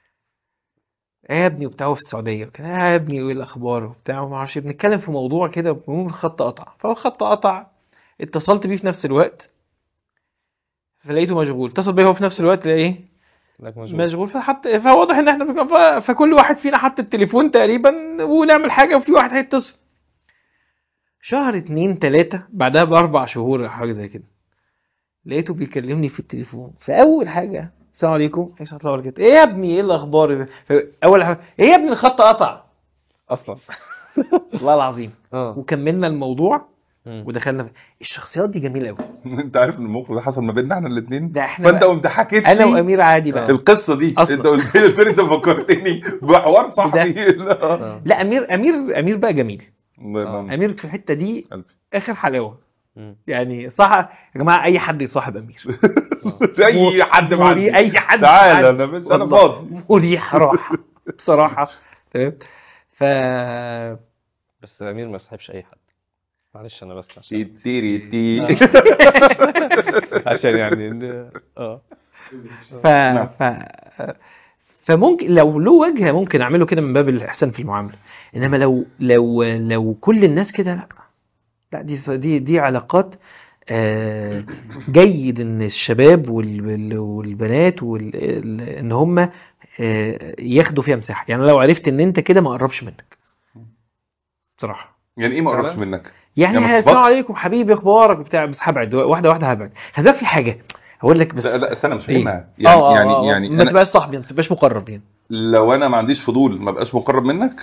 ايه يا ابني وبتاع هو في السعوديه وكده "آه يا ابني وايه الاخبار وبتاع وما اعرفش إيه. بنتكلم في موضوع كده المهم الخط قطع فهو الخط قطع اتصلت بيه في نفس الوقت فلقيته مشغول اتصل بيا هو في نفس الوقت لقيه لك مشغول مشغول فحط فواضح ان احنا في... ف... فكل واحد فينا حط التليفون تقريبا ونعمل حاجه وفي واحد هيتصل شهر اتنين تلاتة بعدها باربع شهور او حاجه زي كده لقيته بيكلمني في التليفون فاول حاجه السلام عليكم ايش الله وبركاته ايه يا ابني ايه الاخبار اول حاجه ايه يا ابني الخط قطع اصلا والله العظيم اه وكملنا الموضوع مم. ودخلنا في... الشخصيات دي جميله قوي انت عارف ان الموقف ده حصل ما بيننا احنا الاثنين ده احنا فانت بقى- قمت حكيت انا لي وامير عادي بقى القصه دي أصلاً. انت قلت لي قلت لي انت فكرتني بحوار صاحبي لا. آه. لا امير امير امير بقى جميل الله يرحمه. امير في الحته دي قلبي. اخر حلاوه مم. يعني صح يا جماعه اي حد يصاحب امير اي حد مري- معدي اي حد تعالى معدي. انا مش انا والله. فاضي مريح راحه بصراحه تمام ف بس امير ما يصاحبش اي حد معلش انا بس تي عشان تيري تي عشان يعني إن- اه ف ف فممكن لو له وجه ممكن اعمله كده من باب الاحسان في المعامله انما لو لو لو كل الناس كده لا لا دي دي دي علاقات آه، جيد ان الشباب وال- وال- والبنات وال- ال- ان هم آه، ياخدوا فيها مساحه يعني لو عرفت ان انت كده ما قربش منك بصراحه يعني ايه ما قربش فعلا؟ منك يعني يعني ما السلام تخبطش. عليكم حبيبي اخبارك بتاع بس هبعد واحده واحده هبعد هبقى في حاجه هقول لك بس لا لا استنى مش إيه؟ فاهمها يعني آه، آه، يعني آه، يعني ما انا تبقاش صاحبي ما تبقاش مقرب يعني لو انا ما عنديش فضول ما بقاش مقرب منك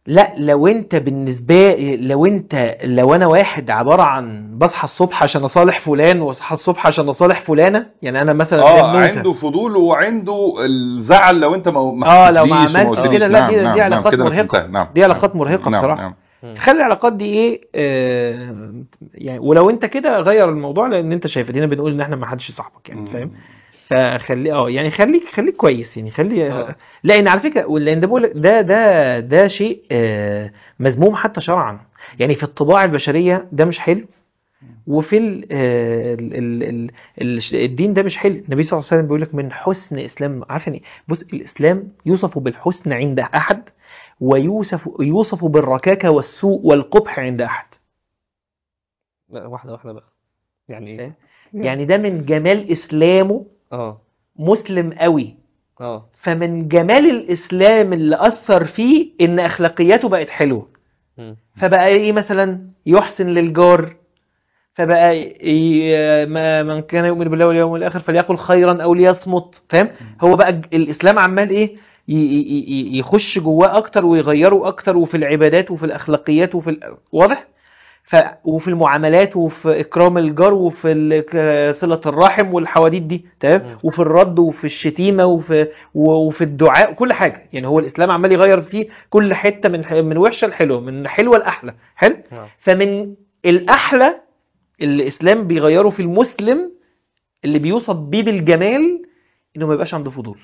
لا لو انت بالنسبه لو انت لو انا واحد عباره عن بصحى الصبح عشان اصالح فلان واصحى الصبح عشان اصالح فلانه يعني انا مثلا اه بنوتة. عنده فضول وعنده الزعل لو انت ما ما اه لو ما حكيتليش وما عملتش قلتليش. كده لا نعم، دي, نعم، دي نعم، علاقات كده أنا مرهقه فهمتها. نعم دي علاقات نعم، مرهقه نعم، بصراحه نعم. خلي العلاقات دي ايه آه يعني ولو انت كده غير الموضوع لان انت شايف ادينا بنقول ان احنا ما حدش صاحبك يعني فاهم فخلي اه يعني خليك خليك كويس يعني خلي آه. لان على فكره لان ده بقول لك ده ده ده شيء آه مذموم حتى شرعا يعني في الطباع البشريه ده مش حلو وفي ال ال ال ال ال الدين ده مش حلو النبي صلى الله عليه وسلم بيقول لك من حسن اسلام عارف يعني إيه؟ بص الاسلام يوصف بالحسن عند احد ويوصف يوصف بالركاكه والسوء والقبح عند احد لا واحده واحده بقى يعني ايه يعني ده من جمال اسلامه اه مسلم قوي اه فمن جمال الاسلام اللي اثر فيه ان اخلاقياته بقت حلوه مم. فبقى ايه مثلا يحسن للجار فبقى ي- ما- من كان يؤمن بالله واليوم الاخر فليقل خيرا او ليصمت فاهم هو بقى ج- الاسلام عمال ايه ي- ي- ي- يخش جواه اكتر ويغيره اكتر وفي العبادات وفي الاخلاقيات وفي ال- واضح ف وفي المعاملات وفي اكرام الجار وفي ال- ك- صله الرحم والحواديت دي تمام مم. وفي الرد وفي الشتيمه وفي و- وفي الدعاء كل حاجه يعني هو الاسلام عمال يغير فيه كل حته من ح- من وحشه لحلوه من حلوه لاحلى حلو نعم. فمن الاحلى اللي الاسلام بيغيره في المسلم اللي بيوصف بيه بالجمال انه ما يبقاش عنده فضول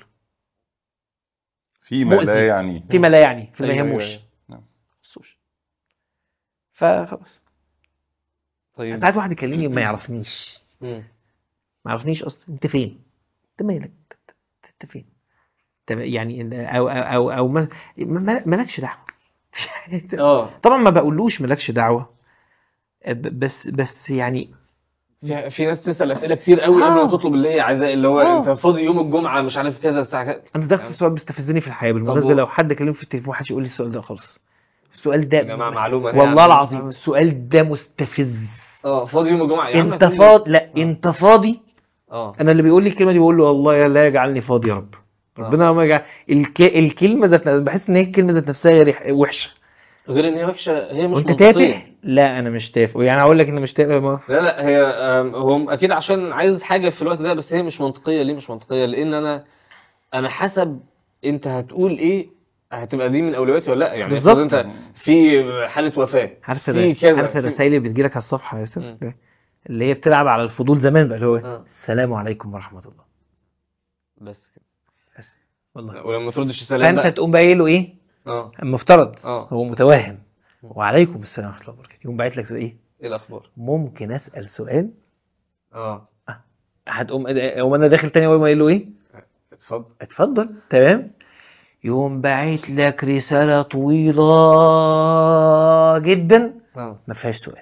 فيما مؤذي. لا يعني فيما لا يعني فيما أيوة، يهموش أيوة، نعم. بصوش. فخلاص طيب ساعات واحد يكلمني وما يعرفنيش مم. ما يعرفنيش اصلا انت فين انت مالك انت- انت فين انت يعني او او او, أو ما- ما- مالكش دعوه اه طبعا ما بقولوش مالكش دعوه ب- بس بس يعني في في ناس تسال اسئله كتير قوي قبل آه. ما تطلب اللي هي عايزاه اللي هو آه. انت فاضي يوم الجمعه مش عارف كذا الساعه كذا انا ده أكتر سؤال بيستفزني في الحياه بالمناسبه هو- لو حد كلمني في التليفون محدش يقول لي السؤال ده خالص السؤال ده يا جماعه معلومه هي والله عندنا العظيم السؤال ده مستفز اه فاضي يوم الجمعه يا عم انت هتقول لي- فاضي لا انت فاضي اه انا اللي بيقول لي الكلمه دي بقول له الله يا لا يجعلني فاضي يا رب ربنا ما يجعل الك... الكلمه ذات نفسها بحس ان هي الكلمه ذات نفسها ريح... وحشه غير ان هي وحشه هي مش وانت منطقيه تافه لا انا مش تافه يعني هقول لك ان مش تافه ما... لا لا هي آم، هو اكيد عشان عايز حاجه في الوقت ده بس هي مش منطقيه ليه مش منطقيه لان انا انا حسب انت هتقول ايه هتبقى دي من اولوياتي ولا لا يعني بالظبط. افرض انت في حاله وفاه عارف في الر... كذا عارف في- الرسائل اللي بتجيلك على الصفحه يا مم. ياسر اللي هي بتلعب على الفضول زمان بقى اللي هو إيه؟ آه. السلام عليكم ورحمه الله بس كده والله ولما تردش السلام فانت بقى تقوم باين له ايه اه المفترض اه هو متوهم وعليكم السلام ورحمه الله وبركاته يقوم باعت لك ايه ايه الاخبار ممكن اسال سؤال اه هتقوم اقوم انا داخل تاني اول ما يقول له ايه اتفضل اتفضل تمام يقوم باعت لك رساله طويله جدا اه ما فيهاش سؤال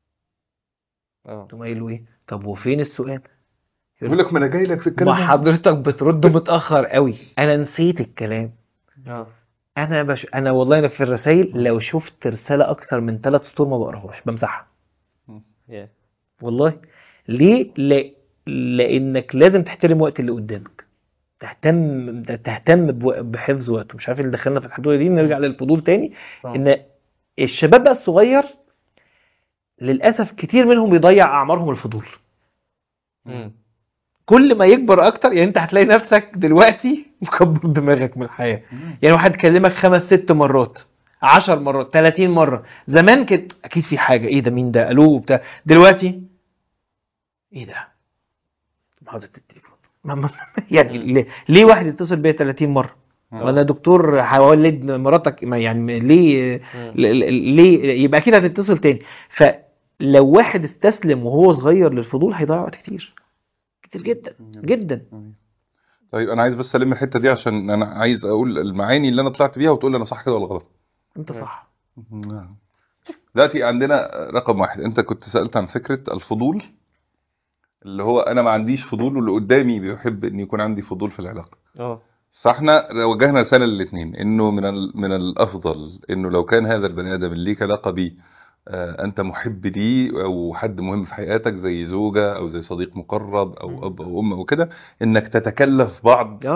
اه تقوم قايل له ايه طب وفين السؤال يقول لك ما انا جاي لك في الكلام ما حضرتك بترد متاخر قوي انا نسيت الكلام اه انا بش... انا والله أنا في الرسائل لو شفت رساله اكتر من ثلاث سطور ما بقراهاش بمسحها يا. والله ليه لا... لانك لازم تحترم وقت اللي قدامك تهتم تهتم بو- بحفظ وقته مش عارف اللي دخلنا في الحدود دي نرجع للفضول تاني آه. ان الشباب بقى الصغير للاسف كتير منهم بيضيع اعمارهم الفضول مم. كل ما يكبر اكتر يعني انت هتلاقي نفسك دلوقتي مكبر دماغك من الحياه يعني واحد كلمك خمس ست مرات عشر مرات 30 مره زمان كده اكيد في حاجه ايه ده مين ده الو بتاع دلوقتي ايه ده حاطط التليفون ما- ما- يعني ليه, ليه واحد يتصل بيا 30 مره وانا دكتور هولد مراتك ما يعني ليه مم. ل- ل- ليه يبقى اكيد هتتصل تاني فلو واحد استسلم وهو صغير للفضول هيضيع وقت كتير كتير جدا جدا طيب انا عايز بس الم الحته دي عشان انا عايز اقول المعاني اللي انا طلعت بيها وتقول لي انا صح كده ولا غلط انت صح نعم. دلوقتي عندنا رقم واحد انت كنت سألت عن فكرة الفضول اللي هو انا ما عنديش فضول واللي قدامي بيحب ان يكون عندي فضول في العلاقة اه فاحنا وجهنا رسالة للاثنين انه من ال- من الافضل انه لو كان هذا البني ادم اللي ليك علاقة بيه آه، انت محب ليه او حد مهم في حياتك زي زوجة او زي صديق مقرب او اب او ام او كده انك تتكلف بعض اه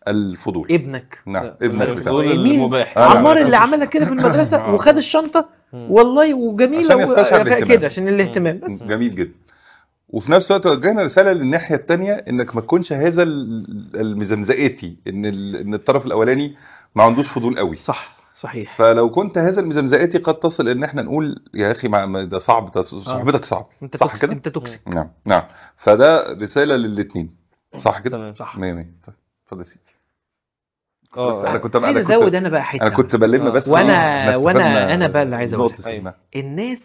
الفضول ابنك نعم لا، ابنك الفضول بتاعك مين؟ المباح آه، لا، عمار لا، اللي لا. عمل لك كده في المدرسه آه. وخد الشنطه مم. والله وجميله عشان يستشعر و- الاهتمام. كده عشان الاهتمام بس جميل جدا وفي نفس الوقت وجهنا رساله للناحيه الثانيه انك ما تكونش هذا ال- المزمزقاتي ان ال- ان الطرف الاولاني ما عندوش فضول قوي صح صحيح فلو كنت هذا المزمزقاتي قد تصل ان احنا نقول يا اخي ما ما ده صعب ده صحبتك صعب انت صح توكس- كده؟ انت توكسيك نعم نعم فده رساله للاثنين صح كده تمام صح 100 100 طيب اتفضل يا سيدي بس اه انا كنت عايز انا ازود كنت انا بقى حته انا كنت بلم آه. بس وأنا- إحنا وأنا- استفدنا أنا بقى اللي عايز أقولها. نقطة أيوة. إنها- الناس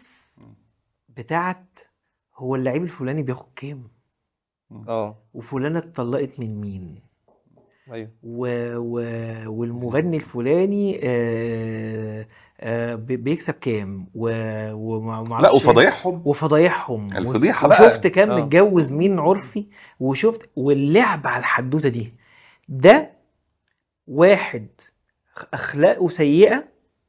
بتاعت هو اللعيب الفلاني بياخد كام اه وفلانه اتطلقت من مين ايوه و... و... والمغني الفلاني آه... آه... بي- بيكسب كام و... وما معرفش لا إيه. وفضايحهم وفضايحهم الفضيحة بقى. وشفت كان آه. متجوز مين عرفي وشفت واللعب على الحدوته دي ده واحد اخلاقه سيئه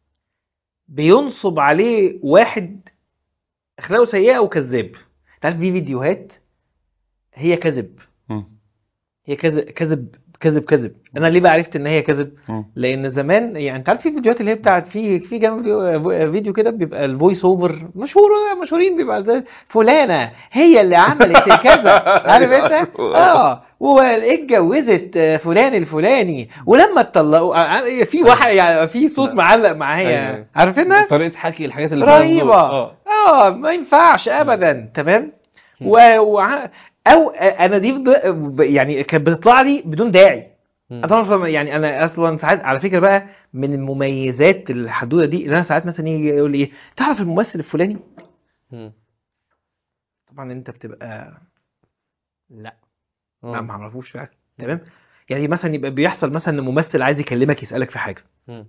بينصب عليه واحد اخلاقه سيئه وكذاب تعرف في فيديوهات هي كذب مم. هي كذب كذب كذب كذب انا ليه بقى عرفت ان هي كذب مم. لان زمان يعني انت عارف في فيديوهات اللي هي بتاعت في في جنب فيديو كده بيبقى الفويس اوفر مشهور مشهورين بيبقى زي فلانه هي اللي عملت كذا عارف انت اه واتجوزت فلان الفلاني ولما اتطلقوا آه، في واحد يعني في صوت معلق معايا أيوة. عارفينها طريقه حكي الحاجات اللي رهيبة. اه اه ما ينفعش ابدا تمام مم. و... وع- او انا دي بض- يعني كانت بتطلع لي بدون داعي مم. انا طبعا يعني انا اصلا ساعات على فكره بقى من المميزات الحدوده دي ان انا ساعات مثلا يجي يقول لي ايه تعرف الممثل الفلاني مم. طبعا انت بتبقى لا آه. لا ما اعرفوش فعلا تمام يعني مثلا يبقى بيحصل مثلا ان ممثل عايز يكلمك يسالك في حاجه مم.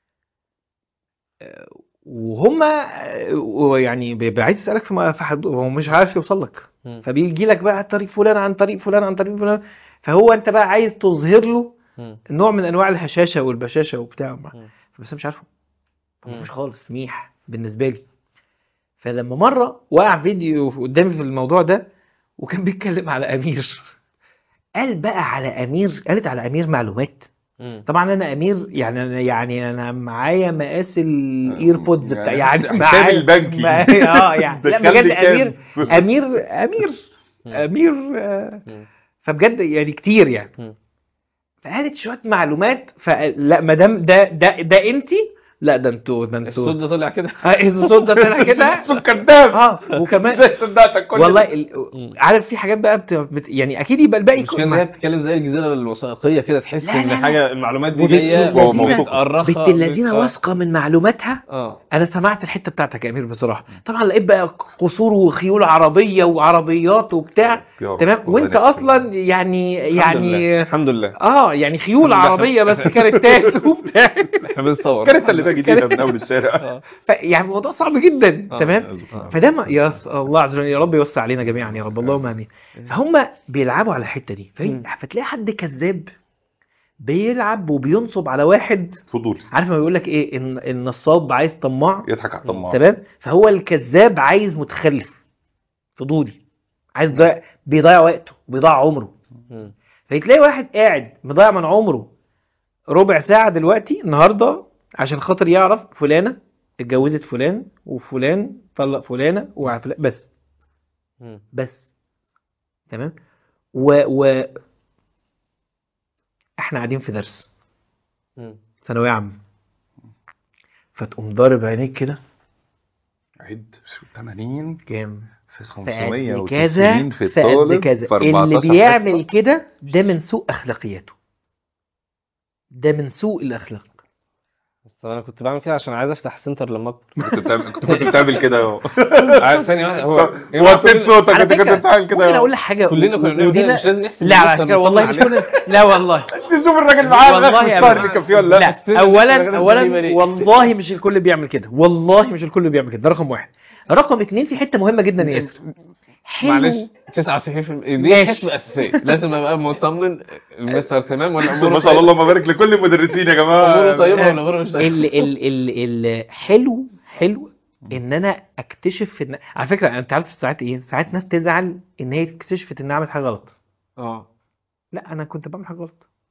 وهم يعني بيبقى عايز يسالك في م- في حد هو مش عارف يوصل لك مم. فبيجي لك بقى طريق فلان عن طريق فلان عن طريق فلان فهو انت بقى عايز تظهر له مم. نوع من انواع الهشاشه والبشاشه وبتاع مم. بس أنا مش عارفه مم. مش خالص ميح بالنسبه لي فلما مره وقع فيديو قدامي في الموضوع ده وكان بيتكلم على امير قال بقى على امير قالت على امير معلومات مم. طبعا انا امير يعني انا يعني انا معايا مقاس الايربودز بتاع يعني حساب معايا البنكي. معايا- اه يعني لا دخل بجد لي كام؟ امير امير امير مم. امير آه، مم. فبجد يعني كتير يعني مم. فقالت شويه معلومات فلا ما دام ده ده ده انت لا ده انتوا ده الصوت انتوا ده طلع كده اه الصوت ده طلع كده صوت كذاب اه وكمان ازاي صدقتك كل والله ده؟ ال... مم. عارف في حاجات بقى بت... بت... يعني اكيد يبقى الباقي المشكله ان هي بتتكلم زي الجزيره الوثائقيه كده تحس لا، لا، ان لا. حاجه المعلومات دي وبت- جايه وهو الذين- موثوق. بنت الذين واثقه من معلوماتها اه انا سمعت الحته بتاعتك يا امير بصراحه طبعا لقيت بقى قصور وخيول عربيه وعربيات وبتاع يا رب، تمام والله وانت نفسي. يعني يعني الحمد لله. يعني الحمد لله اه يعني خيول الحمد لله. عربيه بس كانت تاهت وبتاع احنا بنصور كانت اللي باجي دي من اول الشارع آه. ف- يعني الموضوع صعب جدا آه. تمام آه. فده ما يا س- الله عز وجل يا رب يوسع علينا جميعا يا رب اللهم امين فهم بيلعبوا على الحته دي فهي- مم. فتلاقي حد كذاب بيلعب وبينصب على واحد فضول عارف ما بيقول لك ايه ان النصاب عايز طماع يضحك على الطماع تمام فهو الكذاب عايز متخلف فضولي عايز ضيع بيضيع وقته بيضيع عمره مم. فتلاقي واحد قاعد مضيع من عمره ربع ساعة دلوقتي النهاردة عشان خاطر يعرف فلانة اتجوزت فلان وفلان طلق فلانة وفلان بس مم. بس تمام و, و احنا قاعدين في درس مم. ثانوية عامة فتقوم ضارب عينيك كده عد 80 كام في في قد 590 كذا في في قد الطالب كذا في اللي 14 بيعمل حصة. كده ده من سوء اخلاقياته ده من سوء الاخلاق بس انا كنت بعمل كده عشان عايز افتح سنتر لما اكبر كنت بتعمل كنت كنت بتعمل كده اهو عارف ثانيه واحده هو وطيت صوتك على انت كنت فكرة بتعمل كده ممكن اهو اقول لك حاجه كلنا كنا بنعمل ودي كده لا- مش لازم نحسب لا على المستر فكره والله مش نطلع كل لا والله نشوف الراجل معاه والله لغايه يا الشهر جماعة. اللي كان فيه ولا لا لا الحاجات اولا الغريبة اولا دي. والله مش الكل بيعمل كده والله مش الكل بيعمل كده ده رقم واحد رقم اتنين في حته مهمه جدا يا ياسر حلو معلش 99% دي ماشي. حسبة أساسية لازم أبقى مطمن المستر تمام ولا أموره ما شاء الله اللهم بارك لكل المدرسين يا أموره جماعه طيبة ولا أموره مش طيبة ال ال ال ال حلو حلو ان انا اكتشف ان على فكره انت عارف ساعات ايه ساعات ناس تزعل ان هي اكتشفت انها عملت حاجه غلط اه لا انا كنت بعمل حاجه غلط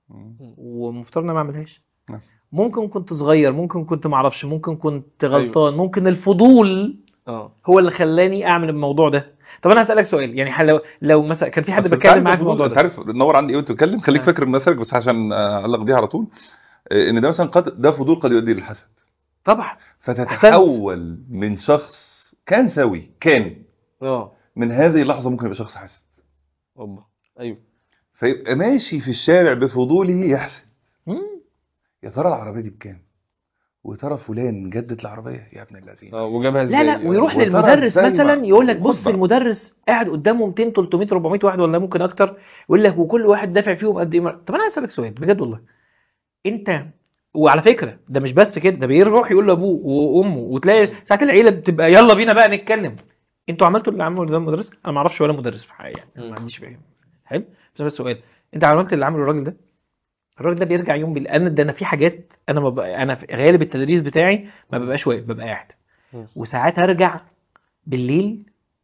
مم. ومفترض ان انا ما اعملهاش نعم. ممكن كنت صغير ممكن كنت ما اعرفش ممكن كنت غلطان ممكن الفضول اه هو اللي خلاني اعمل الموضوع ده طب انا هسالك سؤال يعني حل- لو لو مثلا كان في حد أصل أنت بيتكلم عارف معاك في الفضول- الموضوع انت ده عارف نور عندي ايه وانت بتتكلم خليك آه. فاكر مثلك بس عشان آه، اعلق بيها على طول آه، ان ده مثلا قد ده فضول قد يؤدي للحسد طبعا فتتحول من شخص كان سوي كان اه من هذه اللحظه ممكن يبقى شخص حاسد اوبا ايوه فيبقى ماشي في الشارع بفضوله يحسد مم. يا ترى العربيه دي بكام ويا ترى فلان جدد العربيه يا ابن الذين اه وجابها ازاي لا لا ويروح وترى للمدرس إزاي مثلا ما- يقول لك خد بص بقى. المدرس قاعد قدامه 200 300 400 واحد ولا ممكن اكتر يقول لك وكل واحد دافع فيهم قد ايه مر- طب انا عايز اسالك سؤال بجد والله انت وعلى فكره ده مش بس كده ده بيروح يقول لابوه وامه وتلاقي ساعات العيله بتبقى يلا بينا بقى نتكلم انتوا عملتوا اللي عمله ده المدرس انا ما اعرفش ولا مدرس في حقيقه يعني مم. ما عنديش فهم حلو بس بس سؤال انت عملت اللي عمله الراجل ده الراجل ده بيرجع يوم بال انا ده انا في حاجات انا ما ببقى انا في غالب التدريس بتاعي ما ببقاش واقف ببقى قاعد مم. وساعات ارجع بالليل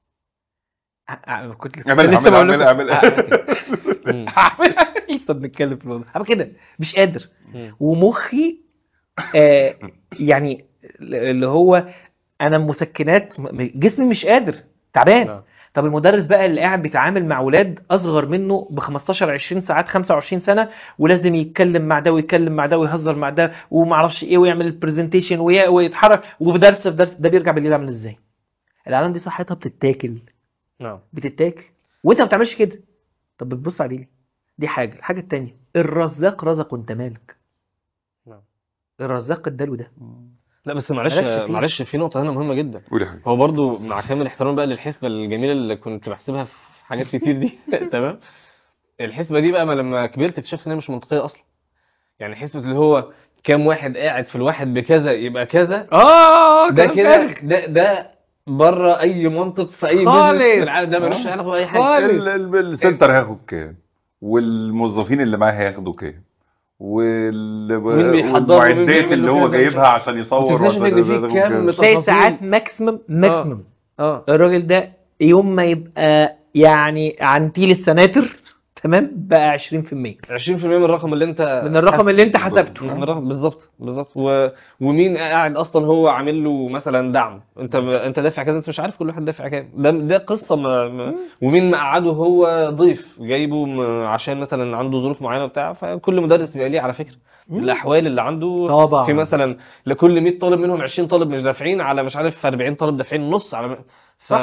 ع- ع- كنت كنت اعمل لسه بقول اعمل لكم- اعمل اعمل مم. هعمل لسه بنتكلم في الموضوع هعمل كده مش قادر مم. ومخي آه يعني اللي هو انا مسكنات م- جسمي مش قادر تعبان نعم. طب المدرس بقى اللي قاعد بيتعامل مع ولاد اصغر منه ب 15 20 ساعات 25 سنه ولازم يتكلم مع ده ويتكلم مع ده ويهزر مع ده وما اعرفش ايه ويعمل البرزنتيشن وي- ويتحرك وفي درس في درس ده بيرجع بالليل عامل ازاي العالم دي صحتها بتتاكل نعم بتتاكل وانت ما بتعملش كده طب بتبص عليه ليه دي حاجه الحاجه التانية الرزاق رزق وانت مالك نعم. الرزاق اداله ده لا بس معلش مالكش فيه. معلش في نقطة هنا مهمة جدا قول يا حبيبي هو برضو مع كامل الاحترام بقى للحسبة الجميلة اللي كنت بحسبها في حاجات كتير دي تمام الحسبة دي بقى ما لما كبرت اكتشفت ان هي مش منطقية اصلا يعني حسبة اللي هو كام واحد قاعد في الواحد بكذا يبقى كذا اه ده كده ده ده بره اي منطق في اي خالص. بيزنس في العالم ده ملوش آه. علاقة بأي حاجة خالص. ال- ال- السنتر هياخد كام والموظفين اللي معاه هياخدوا كام وال... مين بيحضر ومين والمعدات بيعمل اللي هو وكذا. جايبها عشان يصور وتكتشف إن في وهتاخد كام تلاقي تفاصيل. ساعات ماكسيمم ماكسيمم اه الراجل ده يوم ما يبقى يعني عنتيل السناتر تمام بقى 20% 20% من الرقم اللي انت من الرقم اللي انت حسبته من الرقم بالظبط بالظبط و... ومين قاعد اصلا هو عامل له مثلا دعم انت انت دافع كذا انت مش عارف كل واحد دافع كام ده ده قصه ما... ما... ومين مقعده هو ضيف جايبه م... عشان مثلا عنده ظروف معينه بتاع فكل مدرس بيبقى ليه على فكره الاحوال اللي عنده طبعا في مثلا لكل 100 طالب منهم 20 طالب مش دافعين على مش عارف 40 طالب دافعين نص على ف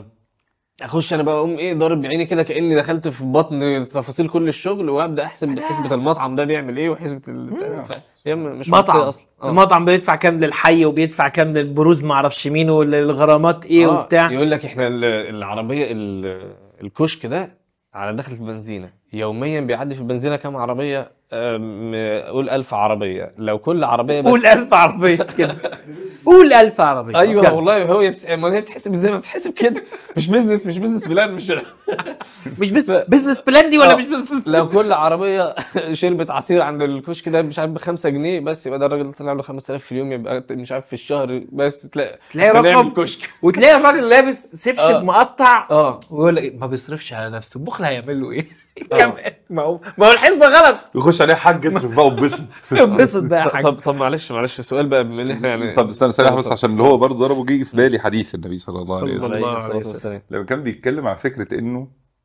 اخش انا بقى اقوم ايه ضارب بعيني كده كاني دخلت في بطن تفاصيل كل الشغل وابدا احسب حسبه المطعم ده بيعمل ايه وحسبه ال... ف- هي م- مش منطقية مطعم اصلا آه. المطعم بيدفع كام للحي وبيدفع كام للبروز ما اعرفش مين والغرامات ايه آه، وبتاع يقول لك احنا ال- العربيه ال- الكشك ده على دخلة البنزينة يوميا بيعدي في البنزينة كام عربية أم، قول ألف عربية لو كل عربية بس قول 1000 عربيه كده قول 1000 عربيه ايوه كده. والله هو يتس... ما هي بتتحسب ازاي ما بتتحسب كده مش بيزنس مش بيزنس بلان مش مش بس بزنس بلان دي ولا آه. مش بزنس لو كل عربيه شربت عصير عند الكشك ده مش عارف ب 5 جنيه بس يبقى ده الراجل طلع له 5000 في اليوم يبقى مش عارف في الشهر بس تلاقي تلاقي إحنا نعمل رقم كشك وتلاقي الراجل لابس سبشب آه. مقطع اه ويقول لك ما بيصرفش على نفسه بخل هيعمل له ايه آه. كمان ما هو ما هو الحسبه غلط يخش عليه حاج اصرف بقى وبسم انبسط بقى يا طب حاج طب, طب معلش معلش سؤال بقى بما ان احنا يعني طب استنى ثانية بس عشان اللي هو برضه ضربه جه في بالي حديث النبي صلى الله عليه صلى وسلم الله عليه عليه الصلاة والسلام لما كان بيتكلم عن فكرة انه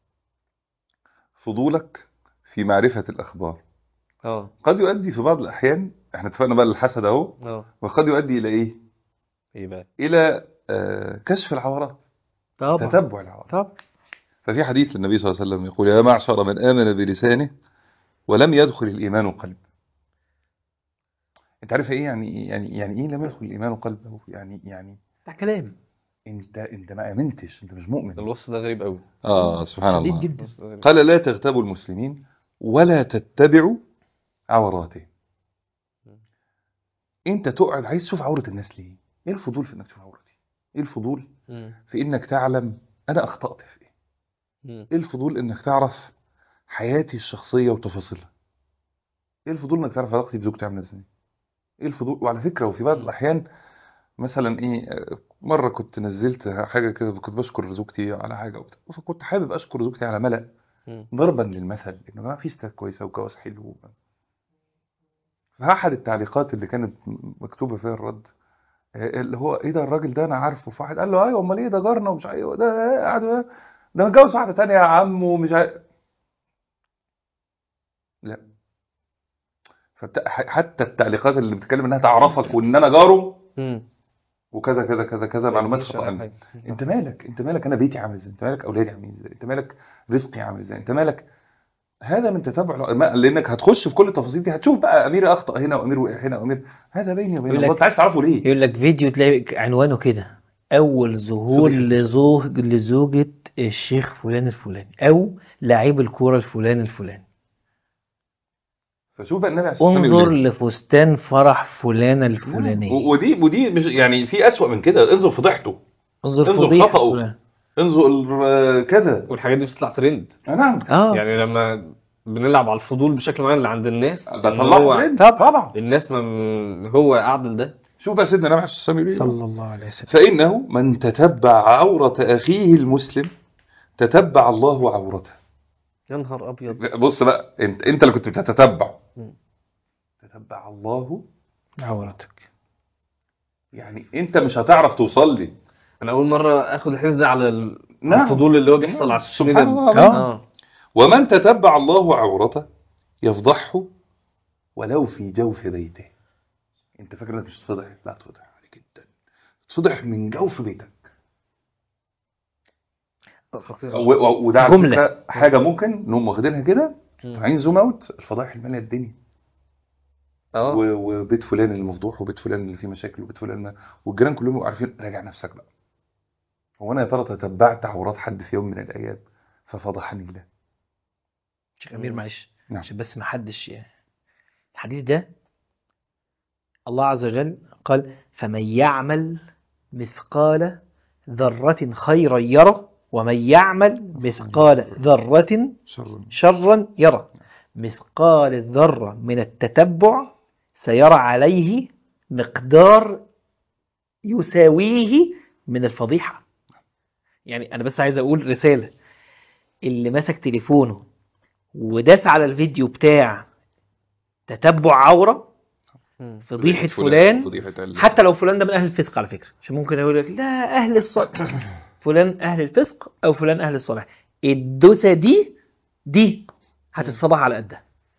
فضولك في معرفة الأخبار اه قد يؤدي في بعض الأحيان احنا اتفقنا بقى الحسد اهو اه وقد يؤدي إلى إيه؟ ايه بقى إلى آه كشف العورات طبعا تتبع العورات طبعا ففي حديث للنبي صلى الله عليه وسلم يقول يا معشر من آمن بلسانه ولم يدخل الإيمان قلب انت عارف ايه يعني يعني يعني ايه لم يدخل الايمان قلبه يعني يعني بتاع كلام انت انت ما امنتش انت مش مؤمن الوصف ده غريب قوي اه سبحان شديد الله جدا الوصف ده غريب. قال لا تغتابوا المسلمين ولا تتبعوا عوراتهم انت تقعد عايز تشوف عورة الناس ليه ايه الفضول في انك تشوف عورتي ايه الفضول مم. في انك تعلم انا اخطأت في ايه مم. ايه الفضول انك تعرف حياتي الشخصية وتفاصيلها ايه الفضول انك تعرف علاقتي بزوجتي عامله ازاي ايه الفضول وعلى فكرة وفي بعض الاحيان مثلا ايه آه، مرة كنت نزلت حاجة كده كنت بشكر زوجتي على حاجة وبتاع فكنت حابب اشكر زوجتي على ملأ مم. ضربا للمثل انه يا جماعه في ستات كويسه وجواز حلو فأحد التعليقات اللي كانت مكتوبة فيها الرد آه، اللي هو ايه ده الراجل ده انا عارفه فواحد قال له ايوه امال ايه ده جارنا ومش عارف إيه، ده قاعد ده متجوز واحده تانية يا عم ومش عارف لا فت... ح- حتى التعليقات اللي بتتكلم انها تعرفك وان انا جاره مم. وكذا كذا كذا كذا معلومات مش خطأ على عنه. حاجة. انت مالك انت مالك انا بيتي عامل ازاي انت مالك اولادي عاملين ازاي انت مالك رزقي عامل ازاي انت مالك هذا من تتبع الع- ما- لانك هتخش في كل التفاصيل دي هتشوف بقى امير اخطا هنا وامير وقع هنا وامير هذا بيني وبين يقول الله لك- انت عايز تعرفه ليه يقول لك فيديو تلاقي عنوانه كده اول ظهور فضيحة. لزوج لزوجة الشيخ فلان الفلاني او لعيب الكورة الفلاني الفلاني فشوف بقى النبي عليه الصلاه والسلام انظر يقول إيه. لفستان فرح فلانة و- الفلانية ودي ودي مش يعني في اسوأ من كده انظر فضيحته انظر انظر فضيحة خطأه. فلان. انظر آه، كذا والحاجات دي بتطلع ترند نعم اه يعني لما بنلعب على الفضول بشكل معين اللي عند الناس إن بطلعه هو ترند. طبعا. طبعا الناس ما هو اعدل ده شوف بقى سيدنا النبي عليه الصلاه والسلام يقول إيه. الله عليه وسلم فإنه من تتبع عورة أخيه المسلم تتبع الله عورته يا نهار ابيض بص بقى انت انت اللي كنت بتتتبع مم. تتبع الله عورتك يعني انت مش هتعرف توصل لي انا اول مره اخد الحس ده على ال- نعم. الفضول اللي هو بيحصل على السوشيال سبحان ميديا الله آه. اه ومن تتبع الله عورته يفضحه ولو في جوف بيته انت فاكر انك مش تفضح لا تفضح عليك جدا تفضح من جوف بيتك خطير و- و- وده على جملة. فكرة حاجة ممكن نقوم واخدينها كده مم. عين زوم اوت الفضائح اللي مالية الدنيا اه و- وبيت فلان اللي مفضوح وبيت فلان اللي فيه مشاكل وبيت فلان ما والجيران كلهم يبقوا عارفين راجع نفسك بقى هو انا يا ترى تتبعت عورات حد في يوم من الايام ففضحني الله شيخ امير مم. معلش نعم. عشان بس ما حدش ي- الحديث ده الله عز وجل قال فمن يعمل مثقال ذرة خيرا يره ومن يعمل مثقال ذرة شر شرا يره مثقال الذرة من التتبع سيرى عليه مقدار يساويه من الفضيحة يعني أنا بس عايز أقول رسالة اللي مسك تليفونه وداس على الفيديو بتاع تتبع عورة مم. فضيحة فلان فضيحة ال- حتى لو فلان ده من أهل الفسق على فكرة عشان ممكن يقول لك لا أهل الصلاح فلان أهل الفسق أو فلان أهل الصلاح الدوسة دي دي هتتصبح على قدها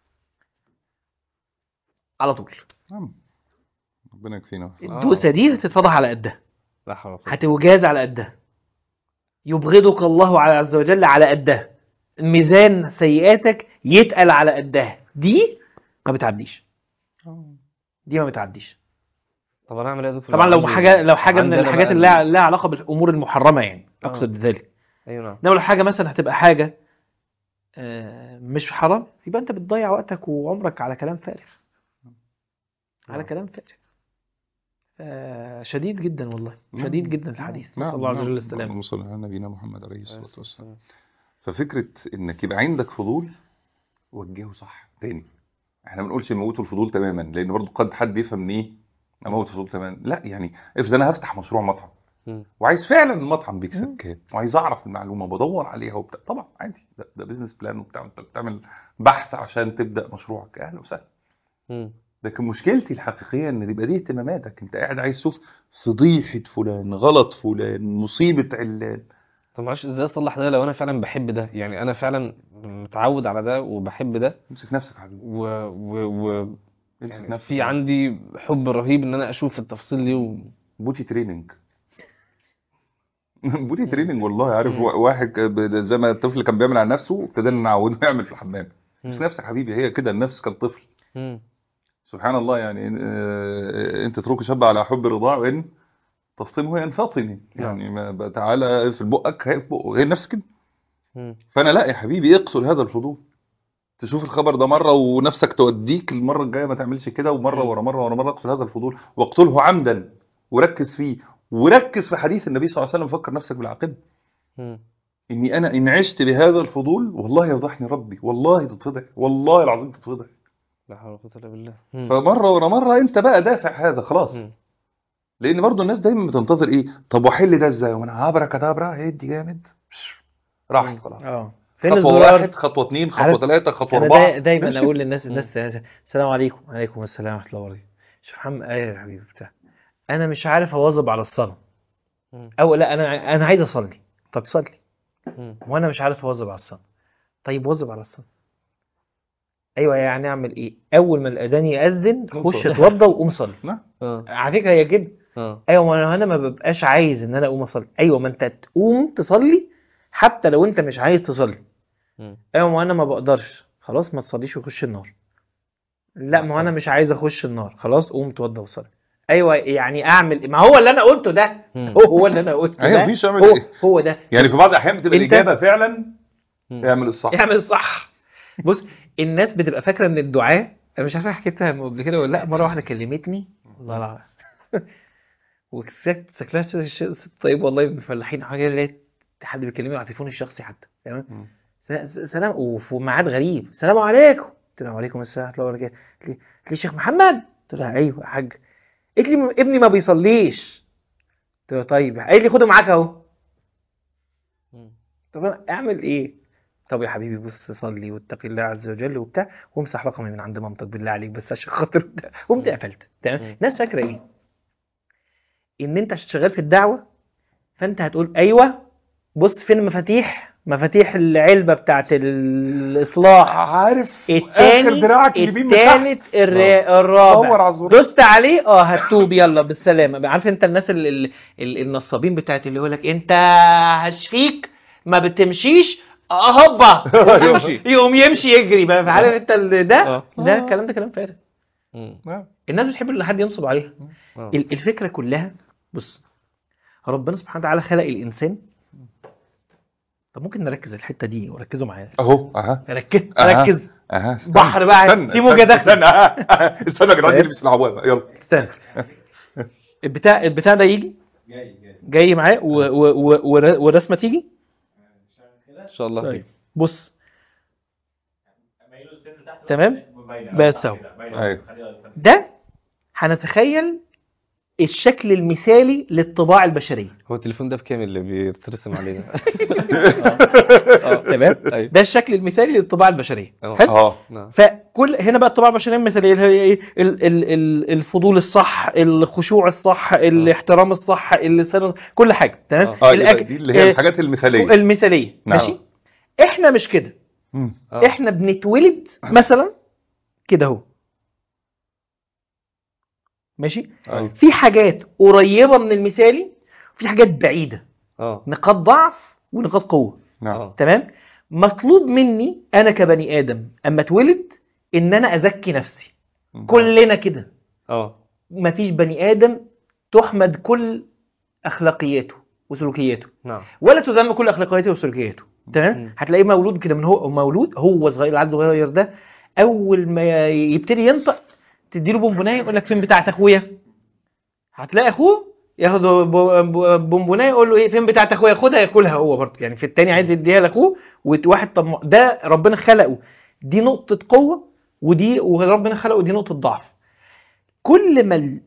على طول نعم. ربنا يكفينا الدوسة دي هتتفضح على قدها لا حول ولا قوة. هتوجاز على قدها يبغضك الله عز وجل على قدها ميزان سيئاتك يتقل على قدها دي ما بتعديش دي ما بتعديش طب انا اعمل ايه يا دكتور طبعا لو عندي- حاجه لو حاجه من عندي أنا الحاجات بقى اللي لها- لها علاقه بالامور المحرمه يعني آه. اقصد بذلك ايوه نعم انما لو حاجه مثلا هتبقى حاجه آه، مش حرام يبقى انت بتضيع وقتك وعمرك على كلام فارغ على نعم. كلام فارغ آه، شديد جدا والله نعم. شديد جدا الحديث نعم. نسال الله عز نعم. وجل السلامه اللهم صل على نبينا محمد عليه الصلاة والسلام آه. ففكرة انك يبقى عندك فضول وجهه صح تاني احنا ما بنقولش نموتوا الفضول تماما لان برضو قد حد يفهم ان ايه اموت الفضول تماما لا يعني افرض انا هفتح مشروع مطعم مم. وعايز فعلا المطعم بيكسب كام وعايز اعرف المعلومه بدور عليها وبتاع طبعا عادي ده, ده بزنس بلان وبتاع انت بتعمل بحث عشان تبدا مشروعك اهلا وسهلا مم. لكن مشكلتي الحقيقيه ان تبقى دي اهتماماتك انت قاعد عايز تشوف فضيحه فلان غلط فلان مصيبه علان طب معلش ازاي اصلح ده لو انا فعلا بحب ده يعني انا فعلا متعود على ده وبحب ده امسك نفسك يا حبيبي و, و... و... امسك يعني نفسك في عندي حب رهيب ان انا اشوف التفاصيل دي و... بوتي تريننج بوتي تريننج والله عارف مم. واحد ب- زي ما الطفل كان بيعمل على نفسه ابتدينا نعوده يعمل في الحمام مش مم. نفسك يا حبيبي هي كده النفس كالطفل مم. سبحان الله يعني آه، انت تترك شاب على حب الرضاع وان تفطمه ينفطم يعني ما بقى تعالى في بقك هي في بقه هي نفس كده مم. فانا لا يا حبيبي اقتل هذا الفضول تشوف الخبر ده مره ونفسك توديك المره الجايه ما تعملش كده ومره مم. ورا مره ورا مره اقتل هذا الفضول واقتله عمدا وركز فيه وركز في حديث النبي صلى الله عليه وسلم فكر نفسك بالعاقبه مم. اني انا ان عشت بهذا الفضول والله يفضحني ربي والله تتفضح والله العظيم تتفضح لا حول ولا قوة الا بالله مم. فمره ورا مره انت بقى دافع هذا خلاص مم. لان برضو الناس دايما بتنتظر ايه طب واحل ده ازاي وانا هبرا كدابرا هدي جامد راحت خلاص اه فين خطوه الزرار واحد خطوه اثنين خطوه عارف، ثلاثه خطوه انا اربعه دا دايما ماشي. اقول للناس الناس السلام عليكم وعليكم السلام ورحمه الله وبركاته شيخ محمد ايه يا حبيبي بتاع انا مش عارف اواظب على الصلاه مم. او لا انا انا عايز اصلي طب صلي مم. وانا مش عارف اواظب على الصلاه طيب واظب على الصلاه ايوه يعني اعمل ايه اول ما الاذان ياذن قوم خش صلي. اتوضى وقوم صلي اه على فكره هي كده اه ايوه ما انا انا ما ببقاش عايز ان انا اقوم اصلي ايوه ما انت تقوم تصلي حتى لو انت مش عايز تصلي مم. ايوه ما انا ما بقدرش خلاص ما تصليش وخش النار لا ما هو انا مش عايز اخش النار خلاص قوم اتوضى وصلي ايوه يعني اعمل ما هو اللي انا قلته ده مم. هو هو اللي انا قلته ايوه ده مفيش اعمل هو ايه هو ده يعني في بعض الاحيان بتبقى انت- الاجابه فعلا مم. اعمل الصح اعمل الصح بص الناس بتبقى فاكره ان الدعاء انا مش عارف حكيتها قبل كده ولا لا مره واحده كلمتني الله العظيم وكسكت شكلها ش- ست طيب والله من فلاحين حاجه لقيت حد بيكلمني على تليفوني الشخصي حتى تمام مم. س- س- سلام وفي ميعاد غريب السلام عليكم قلت لها وعليكم السلام ورحمه الله وبركاته قالت لي قالت لي شيخ محمد قلت لها ايوه يا حاج قالت لي ابني ما بيصليش قلت لها طيب قالت لي خده معاك اهو مم. طب أنا اعمل ايه طب يا حبيبي بص صلي واتقي الله عز وجل وبتاع وامسح رقمي من عند مامتك بالله عليك بس عشان خاطر بتاع. قمت قفلت تمام مم. الناس فاكره ايه ان انت عشان شغال في الدعوه فانت هتقول ايوه بص فين المفاتيح مفاتيح العلبه بتاعت الاصلاح عارف التاني اخر دراعك اليمين من تحت التالت الر- دور الرابع على الزرار دوست عليه اه هتوب يلا بالسلامه عارف انت الناس ال ال ال النصابين بتاعت اللي يقول لك انت هشفيك ما بتمشيش اه هوبا يمشي. يقوم يمشي يجري بقى عارف انت ال- ده اه ده الكلام ده كلام فارغ مم. الناس بتحب ان حد ينصب عليها اه ال- الفكره كلها بص ربنا سبحانه وتعالى خلق الانسان طب ممكن نركز الحته دي وركزوا معايا اهو اها ركز أها. ركز اها استنى. بحر بقى، استنى في موجة استنى، داخلة. استنى أها، أها. استنى يا جدعان طيب. نلبس العوامه يلا استنى البتاع البتاع ده يجي جاي معاه و- و- و- ور- والرسمه تيجي ان شاء الله طيب بص تمام بس اهو ايوه ده هنتخيل الشكل المثالي للطباع البشريه هو التليفون ده بكام اللي بيترسم علينا تمام ايوه ده الشكل المثالي للطباع البشريه اه. حلو اه نعم فكل هنا بقى الطباع البشريه المثاليه اللي هي ايه ال- ال- ال- الفضول الصح الخشوع الصح الاحترام الصح اللسان كل حاجه تمام اه. اه يبقى الأك- دي اللي هي آه، الحاجات المثاليه المثاليه نعم. ماشي احنا مش كده مم. اه. احنا بنتولد مثلا كده اهو ماشي ايوه في حاجات قريبه من المثالي وفي حاجات بعيده اه نقاط ضعف ونقاط قوه نعم اه تمام مطلوب مني انا كبني ادم اما اتولد ان انا ازكي نفسي كلنا كده اه مفيش بني ادم تحمد كل اخلاقياته وسلوكياته نعم ولا تذم كل اخلاقياته وسلوكياته تمام مم. هتلاقيه مولود كده من هو مولود هو صغير العيل الصغير ده اول ما يبتدي ينطق تديله بونبونايه يقول لك فين بتاعت اخويا هتلاقي اخوه ياخد ب- ب- بونبونايه يقول له ايه فين بتاعت اخويا خدها ياكلها هو برضه يعني في التاني عايز يديها لاخوه وواحد طب ما- ده ربنا خلقه دي نقطه قوه ودي وربنا خلقه دي نقطه ضعف كل ما ال-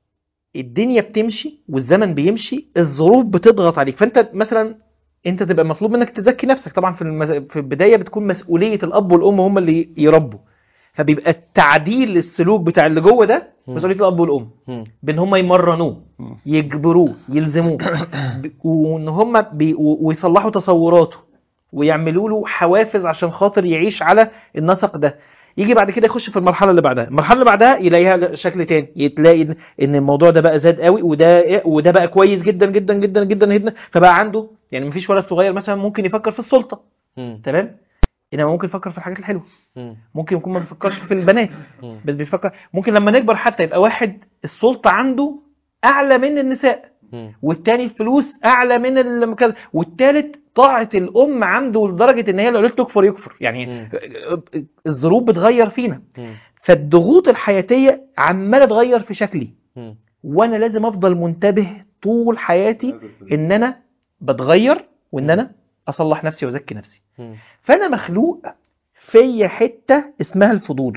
الدنيا بتمشي والزمن بيمشي الظروف بتضغط عليك فانت مثلا انت تبقى مطلوب منك تزكي نفسك طبعا في المز... في البدايه بتكون مسؤوليه الاب والام هم اللي يربوا فبيبقى التعديل للسلوك بتاع اللي جوه ده مم. مسؤوليه الاب والام مم. بان هم يمرنوه مم. يجبروه يلزموه ب- وان هم بي... و- ويصلحوا تصوراته ويعملوا له حوافز عشان خاطر يعيش على النسق ده يجي بعد كده يخش في المرحله اللي بعدها المرحله اللي بعدها يلاقيها شكل تاني يتلاقي إن- ان الموضوع ده بقى زاد قوي وده وده بقى كويس جدا جدا جدا جدا جدا فبقى عنده يعني مفيش ولد صغير مثلا ممكن يفكر في السلطه مم. تمام انما ممكن يفكر في الحاجات الحلوه مم. ممكن يكون ما بيفكرش في البنات مم. بس بيفكر ممكن لما نكبر حتى يبقى واحد السلطه عنده اعلى من النساء مم. والتاني الفلوس اعلى من المكان والتالت طاعه الام عنده لدرجه ان هي لو قالت له يكفر يكفر يعني مم. الظروف بتغير فينا مم. فالضغوط الحياتيه عماله تغير في شكلي مم. وانا لازم افضل منتبه طول حياتي ان انا بتغير وان انا اصلح نفسي وازكي نفسي مم. فانا مخلوق فيا حته اسمها الفضول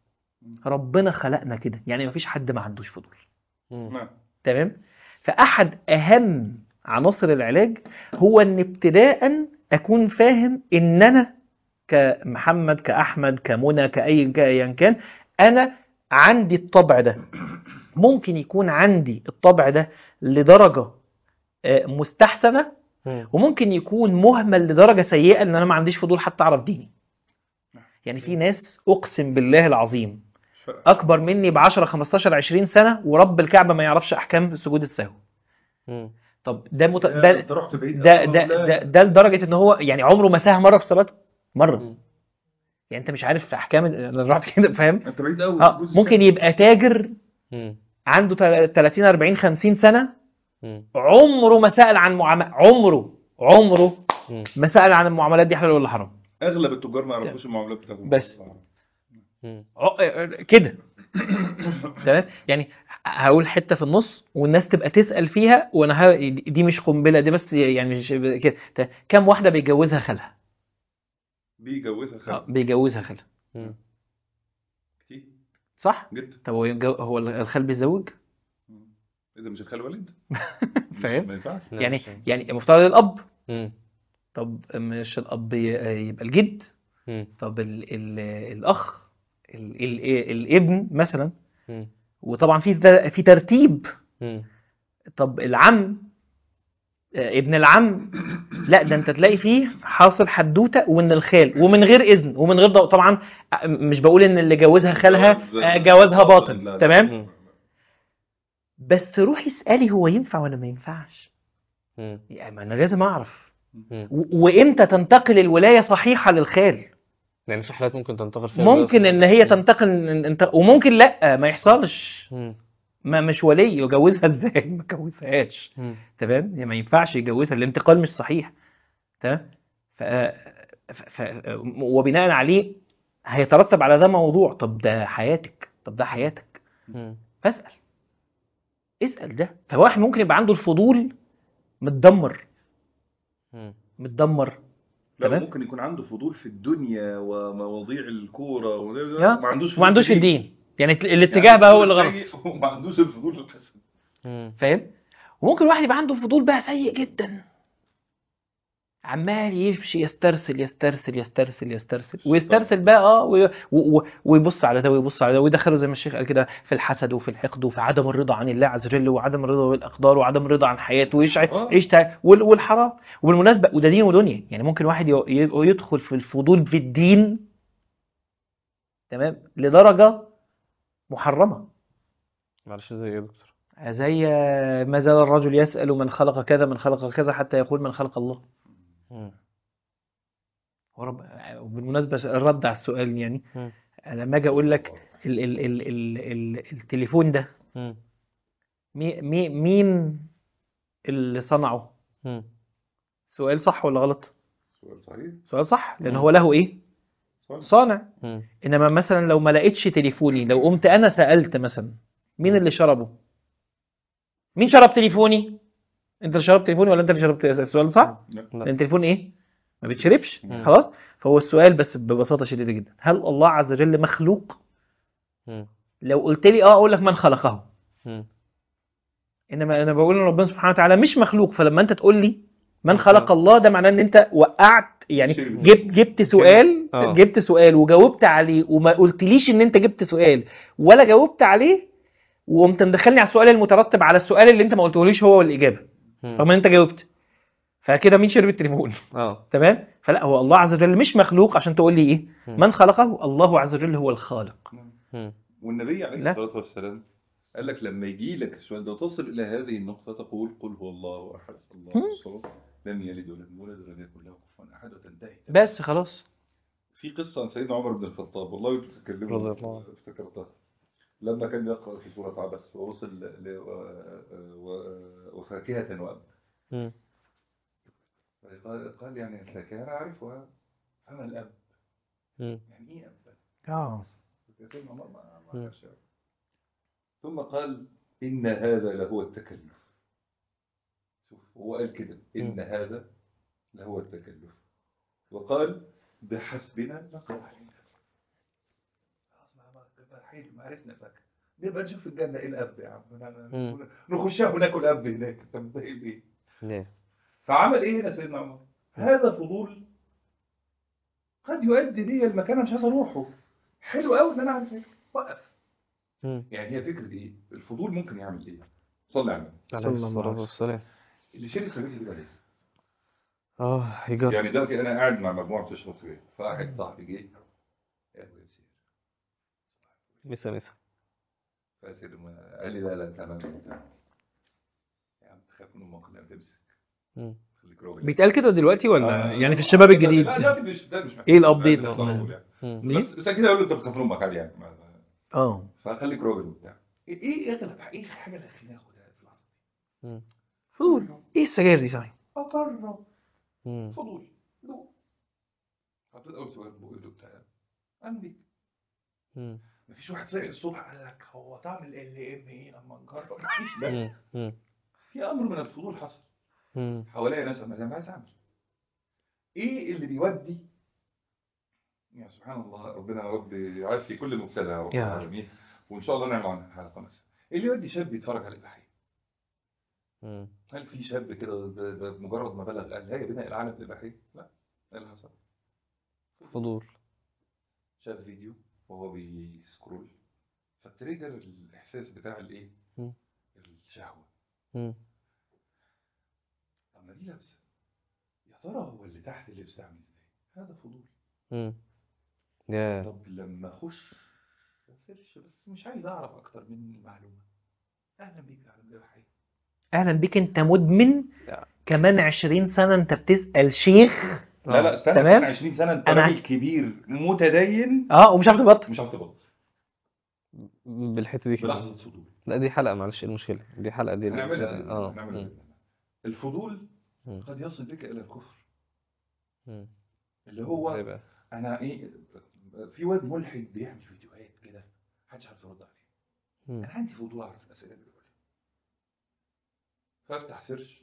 ربنا خلقنا كده يعني مفيش حد ما عندوش فضول مم. تمام فاحد اهم عناصر العلاج هو ان ابتداء اكون فاهم ان انا كمحمد كاحمد كمنى كاي كايا كان انا عندي الطبع ده ممكن يكون عندي الطبع ده لدرجه آه، مستحسنه مم. وممكن يكون مهمل لدرجه سيئه ان انا ما عنديش فضول حتى اعرف ديني يعني في ناس اقسم بالله العظيم اكبر مني ب 10 15 20 سنه ورب الكعبه ما يعرفش احكام سجود السهو مم. طب ده مت... ده ده انت رحت بعيد ده أوي ده, والله. ده ده لدرجه ان هو يعني عمره ما ساهم مره في صلاته مره مم. يعني انت مش عارف في احكام انا رحت كده فاهم انت بعيد قوي اه ممكن يبقى تاجر مم. عنده تل- 30 40 50 سنه مم. عمره ما سال عن معاملات عمره عمره مم. ما سال عن المعاملات دي حلال ولا حرام اغلب التجار ما يعرفوش المعاملات بتاعتهم بس. مم. ع- كده تمام يعني هقول حته في النص والناس تبقى تسال فيها وانا ه... دي مش قنبله دي بس يعني مش كده ت- كم واحده بيجوزها خالها بيجوزها آه، خالد بيجوزها خالها مم. كتير صح جدا طب هو يتجو- هو الخال بيتزوج ايه ده مش الخال والد فاهم؟ ما ينفعش لا، يعني مش- يعني المفترض الاب مم. طب مش الاب ي- يبقى الجد مم. طب ال... ال... الاخ ال... ال... الابن مثلا مم. وطبعا في ت- في ترتيب مم. طب العم آه، ابن العم لا ده انت تلاقي فيه حاصل حدوته ومن الخال ومن غير اذن ومن غير ضوء طبعا آه، مش بقول ان اللي جوزها خالها آه، جوازها باطل تمام مم. بس روحي اسالي هو ينفع ولا ما ينفعش مم. يعني ما انا لازم اعرف مم. و- وامتى تنتقل الولايه صحيحه للخال يعني في حالات ممكن تنتقل فيها ممكن ان هي تنتقل إن انت وممكن لا ما يحصلش مم. ما مش ولي يجوزها ازاي ما جوزهاش مم. تمام يعني ما ينفعش يجوزها الانتقال مش صحيح تمام ف... ف... ف... وبناء عليه هيترتب على ده موضوع طب ده حياتك طب ده حياتك مم. فاسال اسال ده فواحد ممكن يبقى عنده الفضول متدمر مم. متدمر لا تمام. ممكن يكون عنده فضول في الدنيا ومواضيع الكوره وده- يا. ما عندوش وما عندوش في الدين. الدين يعني الاتجاه بقى هو اللي غلط سيء وما عندوش الفضول الحسن مم. فاهم وممكن واحد يبقى عنده فضول بقى سيء جدا عمال يمشي يسترسل يسترسل يسترسل يسترسل ويسترسل بقى اه وي- و- و- ويبص على ده ويبص على ده ويدخله زي ما الشيخ قال كده في الحسد وفي الحقد وفي عدم الرضا عن الله عز وجل وعدم الرضا بالاقدار وعدم الرضا عن حياته ويعيش آه. يعيش تع- وال- والحرام وبالمناسبه وده دين ودنيا يعني ممكن واحد ي- ي- يدخل في الفضول في الدين تمام لدرجه محرمه معلش زي ايه يا دكتور زي ما زال الرجل يسأل من خلق كذا من خلق كذا حتى يقول من خلق الله مم. ورب... وبالمناسبة الرد على السؤال يعني مم. أنا لما أجي أقول لك ال... ال... ال... ال... ال... التليفون ده مم. مي... مي... مين اللي صنعه مم. سؤال صح ولا غلط سؤال صحيح سؤال صح لأن مم. هو له إيه سؤال صانع مم. إنما مثلا لو ما لقيتش تليفوني لو قمت أنا سألت مثلا مين اللي شربه مين شرب تليفوني انت اللي شربت تليفوني ولا انت اللي شربت السؤال صح لا. لان التليفون ايه ما بيتشربش مم. خلاص فهو السؤال بس ببساطه شديده جدا هل الله عز وجل مخلوق مم. لو قلت لي اه اقول لك من خلقه مم. انما انا بقول ان ربنا سبحانه وتعالى مش مخلوق فلما انت تقول لي من خلق الله ده معناه ان انت وقعت يعني شيء. جبت جبت سؤال آه. جبت سؤال وجاوبت عليه وما قلتليش ان انت جبت سؤال ولا جاوبت عليه وقمت مدخلني على السؤال المترتب على السؤال اللي انت ما قلتهوليش هو الاجابه مم. رغم ان انت جاوبت فكده مين شرب التليفون اه تمام فلا هو الله عز وجل مش مخلوق عشان تقول لي ايه مم. من خلقه الله عز وجل هو الخالق مم. والنبي عليه لا. الصلاة والسلام قال لك لما يجي لك السؤال ده وتصل إلى هذه النقطة تقول قل هو الله أحد الله مم. الصمد لم يلد ولم يولد ولم يكن له كفوا أحد وتنتهي بس خلاص في قصة عن سيدنا عمر بن الخطاب والله رضي بتتكلموا الله عنه. افتكرتها لما كان يقرأ في سورة عبس ووصل ل و- و- وفاكهة وأب مم. قال قال يعني الفاكهة أنا أعرفها فما الأب مم. يعني إيه أب اه سيدنا عمر ما ما مم. عرفش يعرف. ثم قال إن هذا لهو التكلف شوف هو قال كده إن مم. هذا لهو التكلف وقال بحسبنا نقرأ خلاص ما ما- ما حلو ما عرفنا فاكهة نبقى نشوف في الجنة إيه الأب يا عم مم. نخشها وناكل أب هناك أنت متضايق بإيه ليه فعمل إيه هنا سيدنا عمر هذا فضول قد يؤدي بي المكان أنا مش عايز اروحه حلو قوي ان انا اعمل كده وقف مم. يعني هي فكره ايه الفضول ممكن يعمل ايه صلي على النبي عليه صلى الله الصلاة عليه والسلام اللي شرب سجاير يبقى عليه اه يجرب يعني دلوقتي انا قاعد مع مجموعه بتشرب سجاير فواحد صاحبي جه يا ابو ياسير مسا مسا فياسير ما- قال لي لا لا تمام تمام يا عم تخاف من امك لا تمسك مم. خليك راجل بيتقال كده دلوقتي ولا آه، يعني في آه، الشباب لا، الجديد لا دلوقتي مش ده مش محتاج. إيه الأبديت ده أصلاً؟ أقول يعني. مم. ليه؟ بس بس اكيد اقول له انت بتخاف من امك عادي يعني ما- ما- اه فخليك راجل وبتاع ايه ايه اغلب ايه الحاجه اللي خليني اخدها في اللحظه مم. فضول ايه السجاير دي صحيح اجرب مم. فضول ذوق حطيت اول سؤال بقول له بتاع عندي مم. مفيش واحد صحي الصبح قال لك هو طعم ال ال ام ايه لما نجرب مفيش ده مم. مم. في امر من الفضول حصل مم. حواليا ناس انا عايز اعمل ايه اللي بيودي يا سبحان الله ربنا يا رب يعافي كل مبتلى يا رب يا العالمين وان شاء الله نعمل عنها حلقه مثلا ايه اللي يودي شاب يتفرج على الاباحيه مم. هل في شاب كده ب- ب- بمجرد ما بلغ قال لا يا بناء العالم الاباحيه لا ايه اللي حصل فضول شاف فيديو وهو بيسكرول فالتريجر الاحساس بتاع الايه مم. الشهوه مم. طب ما دي لابسه يا ترى هو اللي تحت اللبس عامل ازاي هذا فضول مم. يا طب لما اخش سيرش بس مش عايز اعرف اكتر من المعلومه اهلا بيك يا عالم الاباحيه اهلا بيك انت مدمن لا. كمان 20 سنه انت بتسال شيخ لا لا استنى تمام. كمان 20 سنه انت أنا راجل عايز- كبير متدين اه ومش عارف تبطل مش عارف تبطل بالحته دي كده بلحظه فضول لا دي حلقه معلش ايه المشكله دي حلقه دي هنعملها اه هنعملها مم. الفضول مم. قد يصل بك الى الكفر مم. اللي هو ازاي بقى انا ايه في واد ملحد بيعمل فيديوهات كده محدش عارف يرد عليه مم. انا عندي فضول اعرف الاسئله اللي بيقولها فافتح سيرش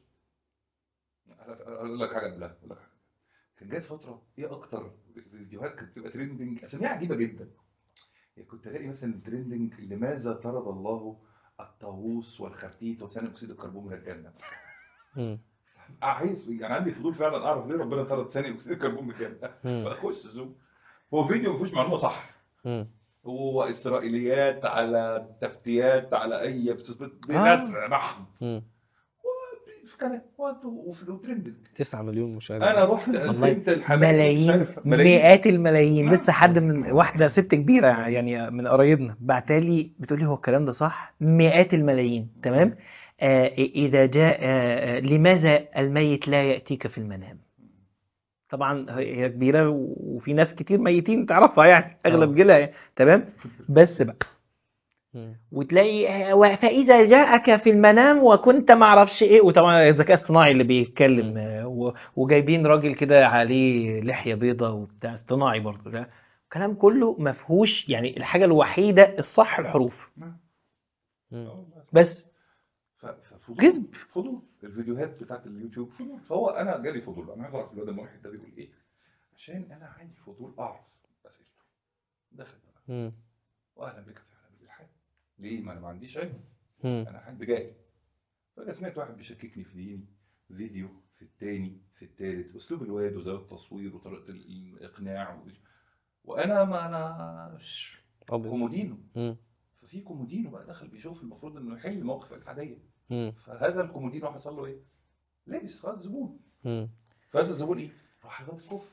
اقول لك حاجه قبلها اقول لك حاجه كان جات فتره ايه اكتر فيديوهات كانت بتبقى ترندنج اساميها عجيبه جدا يعني كنت الاقي مثلا ترندنج لماذا طرد الله الطاووس والخرتيت وثاني اكسيد الكربون من الجنه مم. عايز يعني عندي فضول فعلا اعرف ليه ربنا طرد ثاني اكسيد الكربون من الجنه مم. فاخش زوم هو فيديو ما فيهوش معلومه صح مم. هو اسرائيليات على تفتيات على اي بتثبت آه. بنزع محض مم. في كلام وانتوا وفي الترند 9 مليون مشاهد انا رحت والله قدمت الحمام ملايين مئات الملايين لسه حد من واحده ست كبيره يعني من قرايبنا بعتالي بتقول لي هو الكلام ده صح مئات الملايين تمام آه اذا جاء آه لماذا الميت لا ياتيك في المنام طبعا هي كبيره وفي ناس كتير ميتين تعرفها يعني اغلب آه. جيلها يعني. تمام بس بقى مم. وتلاقي آه، فاذا جاءك في المنام وكنت ما اعرفش ايه وطبعا الذكاء الصناعي اللي بيتكلم آه، و- وجايبين راجل كده عليه لحيه بيضه وبتاع اصطناعي برضه ده الكلام كله ما فيهوش يعني الحاجه الوحيده الصح الحروف مم. بس ف- ففضول كذب. فضول الفيديوهات بتاعت اليوتيوب فضول فهو انا جالي فضول انا عايز اعرف الواد الملحد ده بيقول ايه عشان انا عندي فضول اعرف اسئلته دخل بقى مم. واهلا بك في عالم الالحاد ليه ما انا ما عنديش علم مم. انا حد جاهل فانا سمعت واحد بيشككني في ديني فيديو في التاني في التالت اسلوب الواد وزاويه التصوير وطريقه ال- الاقناع و... وانا ما انا مش ابيض كومودينو مم. ففي كومودينو بقى دخل بيشوف المفروض انه يحل المواقف العاديه مم. فهذا الكومودينو حصل له ايه؟ لبس خلاص زبون مم. فهذا الزبون ايه؟ راح غاب كفر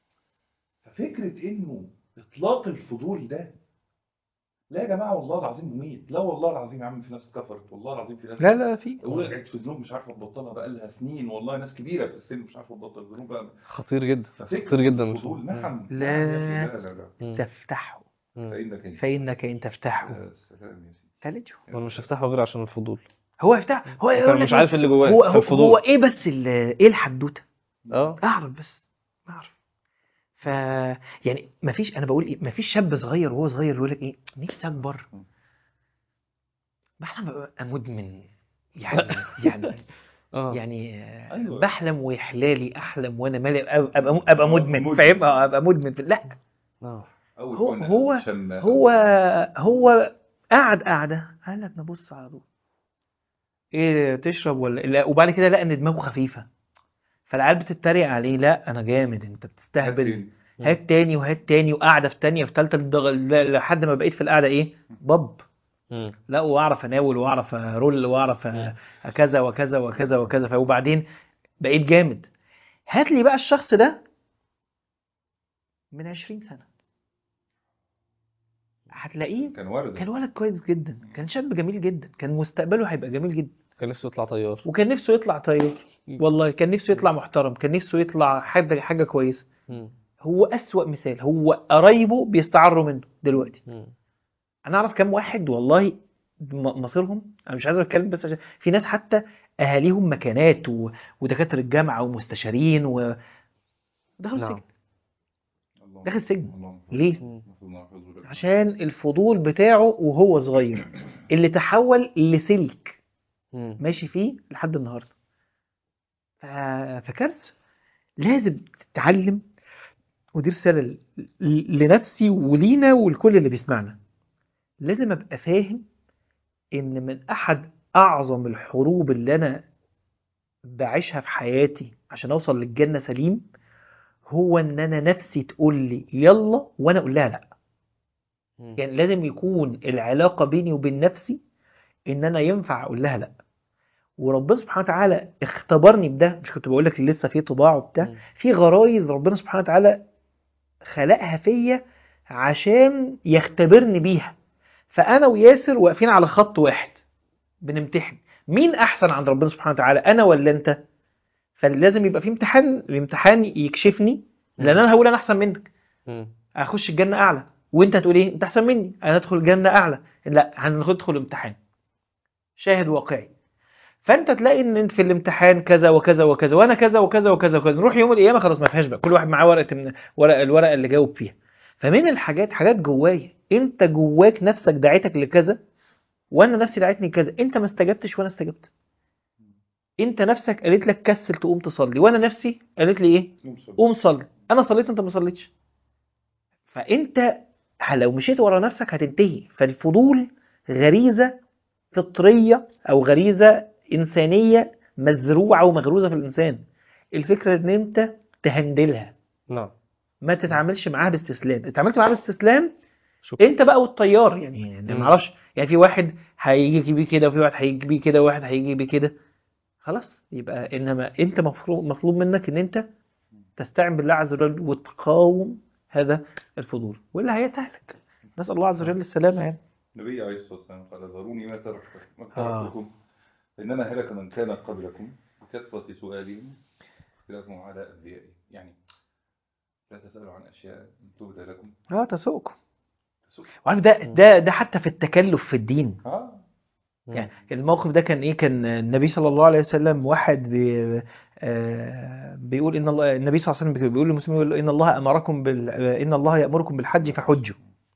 ففكره انه اطلاق الفضول ده لا يا جماعه والله العظيم مميت لا والله العظيم يا عم في ناس كفرت والله العظيم في ناس لا لا في وقعت في ذنوب مش عارفه تبطلها بقى لها سنين والله ناس كبيره في السن مش عارفه تبطل الذنوب بقى خطير جدا ففكره خطير جدا الفضول نعم لا. نعم يا أخي، لا لا لا مم. تفتحه مم. فانك انت فإنك إن تفتحه يا سلام يا سيدي تلجه انا مش هفتحه غير عشان الفضول هو يفتح هو انا يقول لك مش عارف اللي جواه هو هو, هو الفضول ايه بس ال- ايه الحدوته اه اعرف بس اعرف ف يعني مفيش انا بقول ايه مفيش شاب صغير وهو صغير يقول لك ايه نفسي اكبر بحلم ابقى مدمن يعني يعني اه يعني آه، أيوة. بحلم ويحلالي احلم وانا مالي ابقى ابقى, أبقى مدمن مدمن. فاهم آه، ابقى مدمن لا اه أول هو- كنا هو- شم- هو هو قعد قعده قال لك نبص على طول ايه تشرب ولا لا وبعد كده لقى ان دماغه خفيفه فالعيال بتتريق عليه لا انا جامد انت بتستهبل هات تاني وهات تاني وقاعده في تانية في تالتة لدغ- لحد ما بقيت في القعده ايه بب مم. لا واعرف اناول واعرف ارول واعرف أ- كذا وكذا وكذا وكذا وبعدين بقيت جامد هات لي بقى الشخص ده من 20 سنه هتلاقيه كان وارد كان ولد كويس جدا كان شاب جميل جدا كان مستقبله هيبقى جميل جدا كان نفسه يطلع طيار وكان نفسه يطلع طيار والله كان نفسه يطلع محترم كان نفسه يطلع حاجه حاجه كويسه مم. هو أسوأ مثال هو قرايبه بيستعروا منه دلوقتي مم. انا اعرف كام واحد والله م- مصيرهم انا مش عايز اتكلم بس عشان في ناس حتى اهاليهم مكانات و... ودكاتره الجامعه ومستشارين و دخلوا نعم. السجن داخل السجن ليه؟ مم. عشان الفضول بتاعه وهو صغير اللي تحول لسلك مم. ماشي فيه لحد النهارده ف... فكارثه لازم تتعلم ودي رساله ل- ل- لنفسي ولينا ولكل اللي بيسمعنا لازم ابقى فاهم ان من احد اعظم الحروب اللي انا بعيشها في حياتي عشان اوصل للجنه سليم هو ان انا نفسي تقول لي يلا وانا اقول لها لا مم. يعني لازم يكون العلاقه بيني وبين نفسي ان انا ينفع اقول لها لا وربنا سبحانه وتعالى اختبرني بده مش كنت بقول لك لسه في طباع وبتاع مم. في غرايز ربنا سبحانه وتعالى خلقها فيا عشان يختبرني بيها فانا وياسر واقفين على خط واحد بنمتحن مين احسن عند ربنا سبحانه وتعالى انا ولا انت فلازم يبقى في امتحان الامتحان يكشفني لان انا هقول انا احسن منك مم. هخش الجنه اعلى وانت هتقول ايه انت احسن مني انا هدخل الجنه اعلى لا هندخل امتحان شاهد واقعي فانت تلاقي ان انت في الامتحان كذا وكذا وكذا وانا كذا وكذا وكذا وكذا نروح يوم القيامه خلاص ما فيهاش بقى كل واحد معاه ورقه من ورقه الورقه اللي جاوب فيها فمن الحاجات حاجات جوايا انت جواك نفسك دعيتك لكذا وانا نفسي دعيتني لكذا انت ما استجبتش وانا استجبت انت نفسك قالت لك كسل تقوم تصلي وانا نفسي قالت لي ايه قوم صلي انا صليت انت ما صليتش فانت لو مشيت ورا نفسك هتنتهي فالفضول غريزه فطريه او غريزه انسانيه مزروعه ومغروزه في الانسان الفكره ان انت تهندلها نعم ما تتعاملش معاها باستسلام اتعاملت معاها باستسلام شكرا انت بقى والطيار يعني يعني مم. ما اعرفش يعني في واحد هيجي بيه كده وفي واحد هيجي بيه كده وواحد هيجي بيه كده خلاص يبقى انما انت مفروض مطلوب منك ان انت تستعن بالله عز وجل وتقاوم هذا الفضول ولا هيتهلك نسال الله عز وجل السلامه يعني النبي عليه الصلاة والسلام قال ذروني ما تركت ما آه. تركتكم فإنما هلك من كان قبلكم بكثرة سؤالهم اختلافهم على أنبيائهم يعني لا تسألوا عن أشياء تبد لكم اه تسوقكم تسؤ وعارف ده ده ده حتى في التكلف في الدين آه يعني الموقف ده كان ايه كان النبي صلى الله عليه وسلم واحد بي آه بيقول ان الله النبي صلى الله عليه وسلم بيقول للمسلمين يقول له ان الله امركم بال ان الله يامركم بالحج فحجوا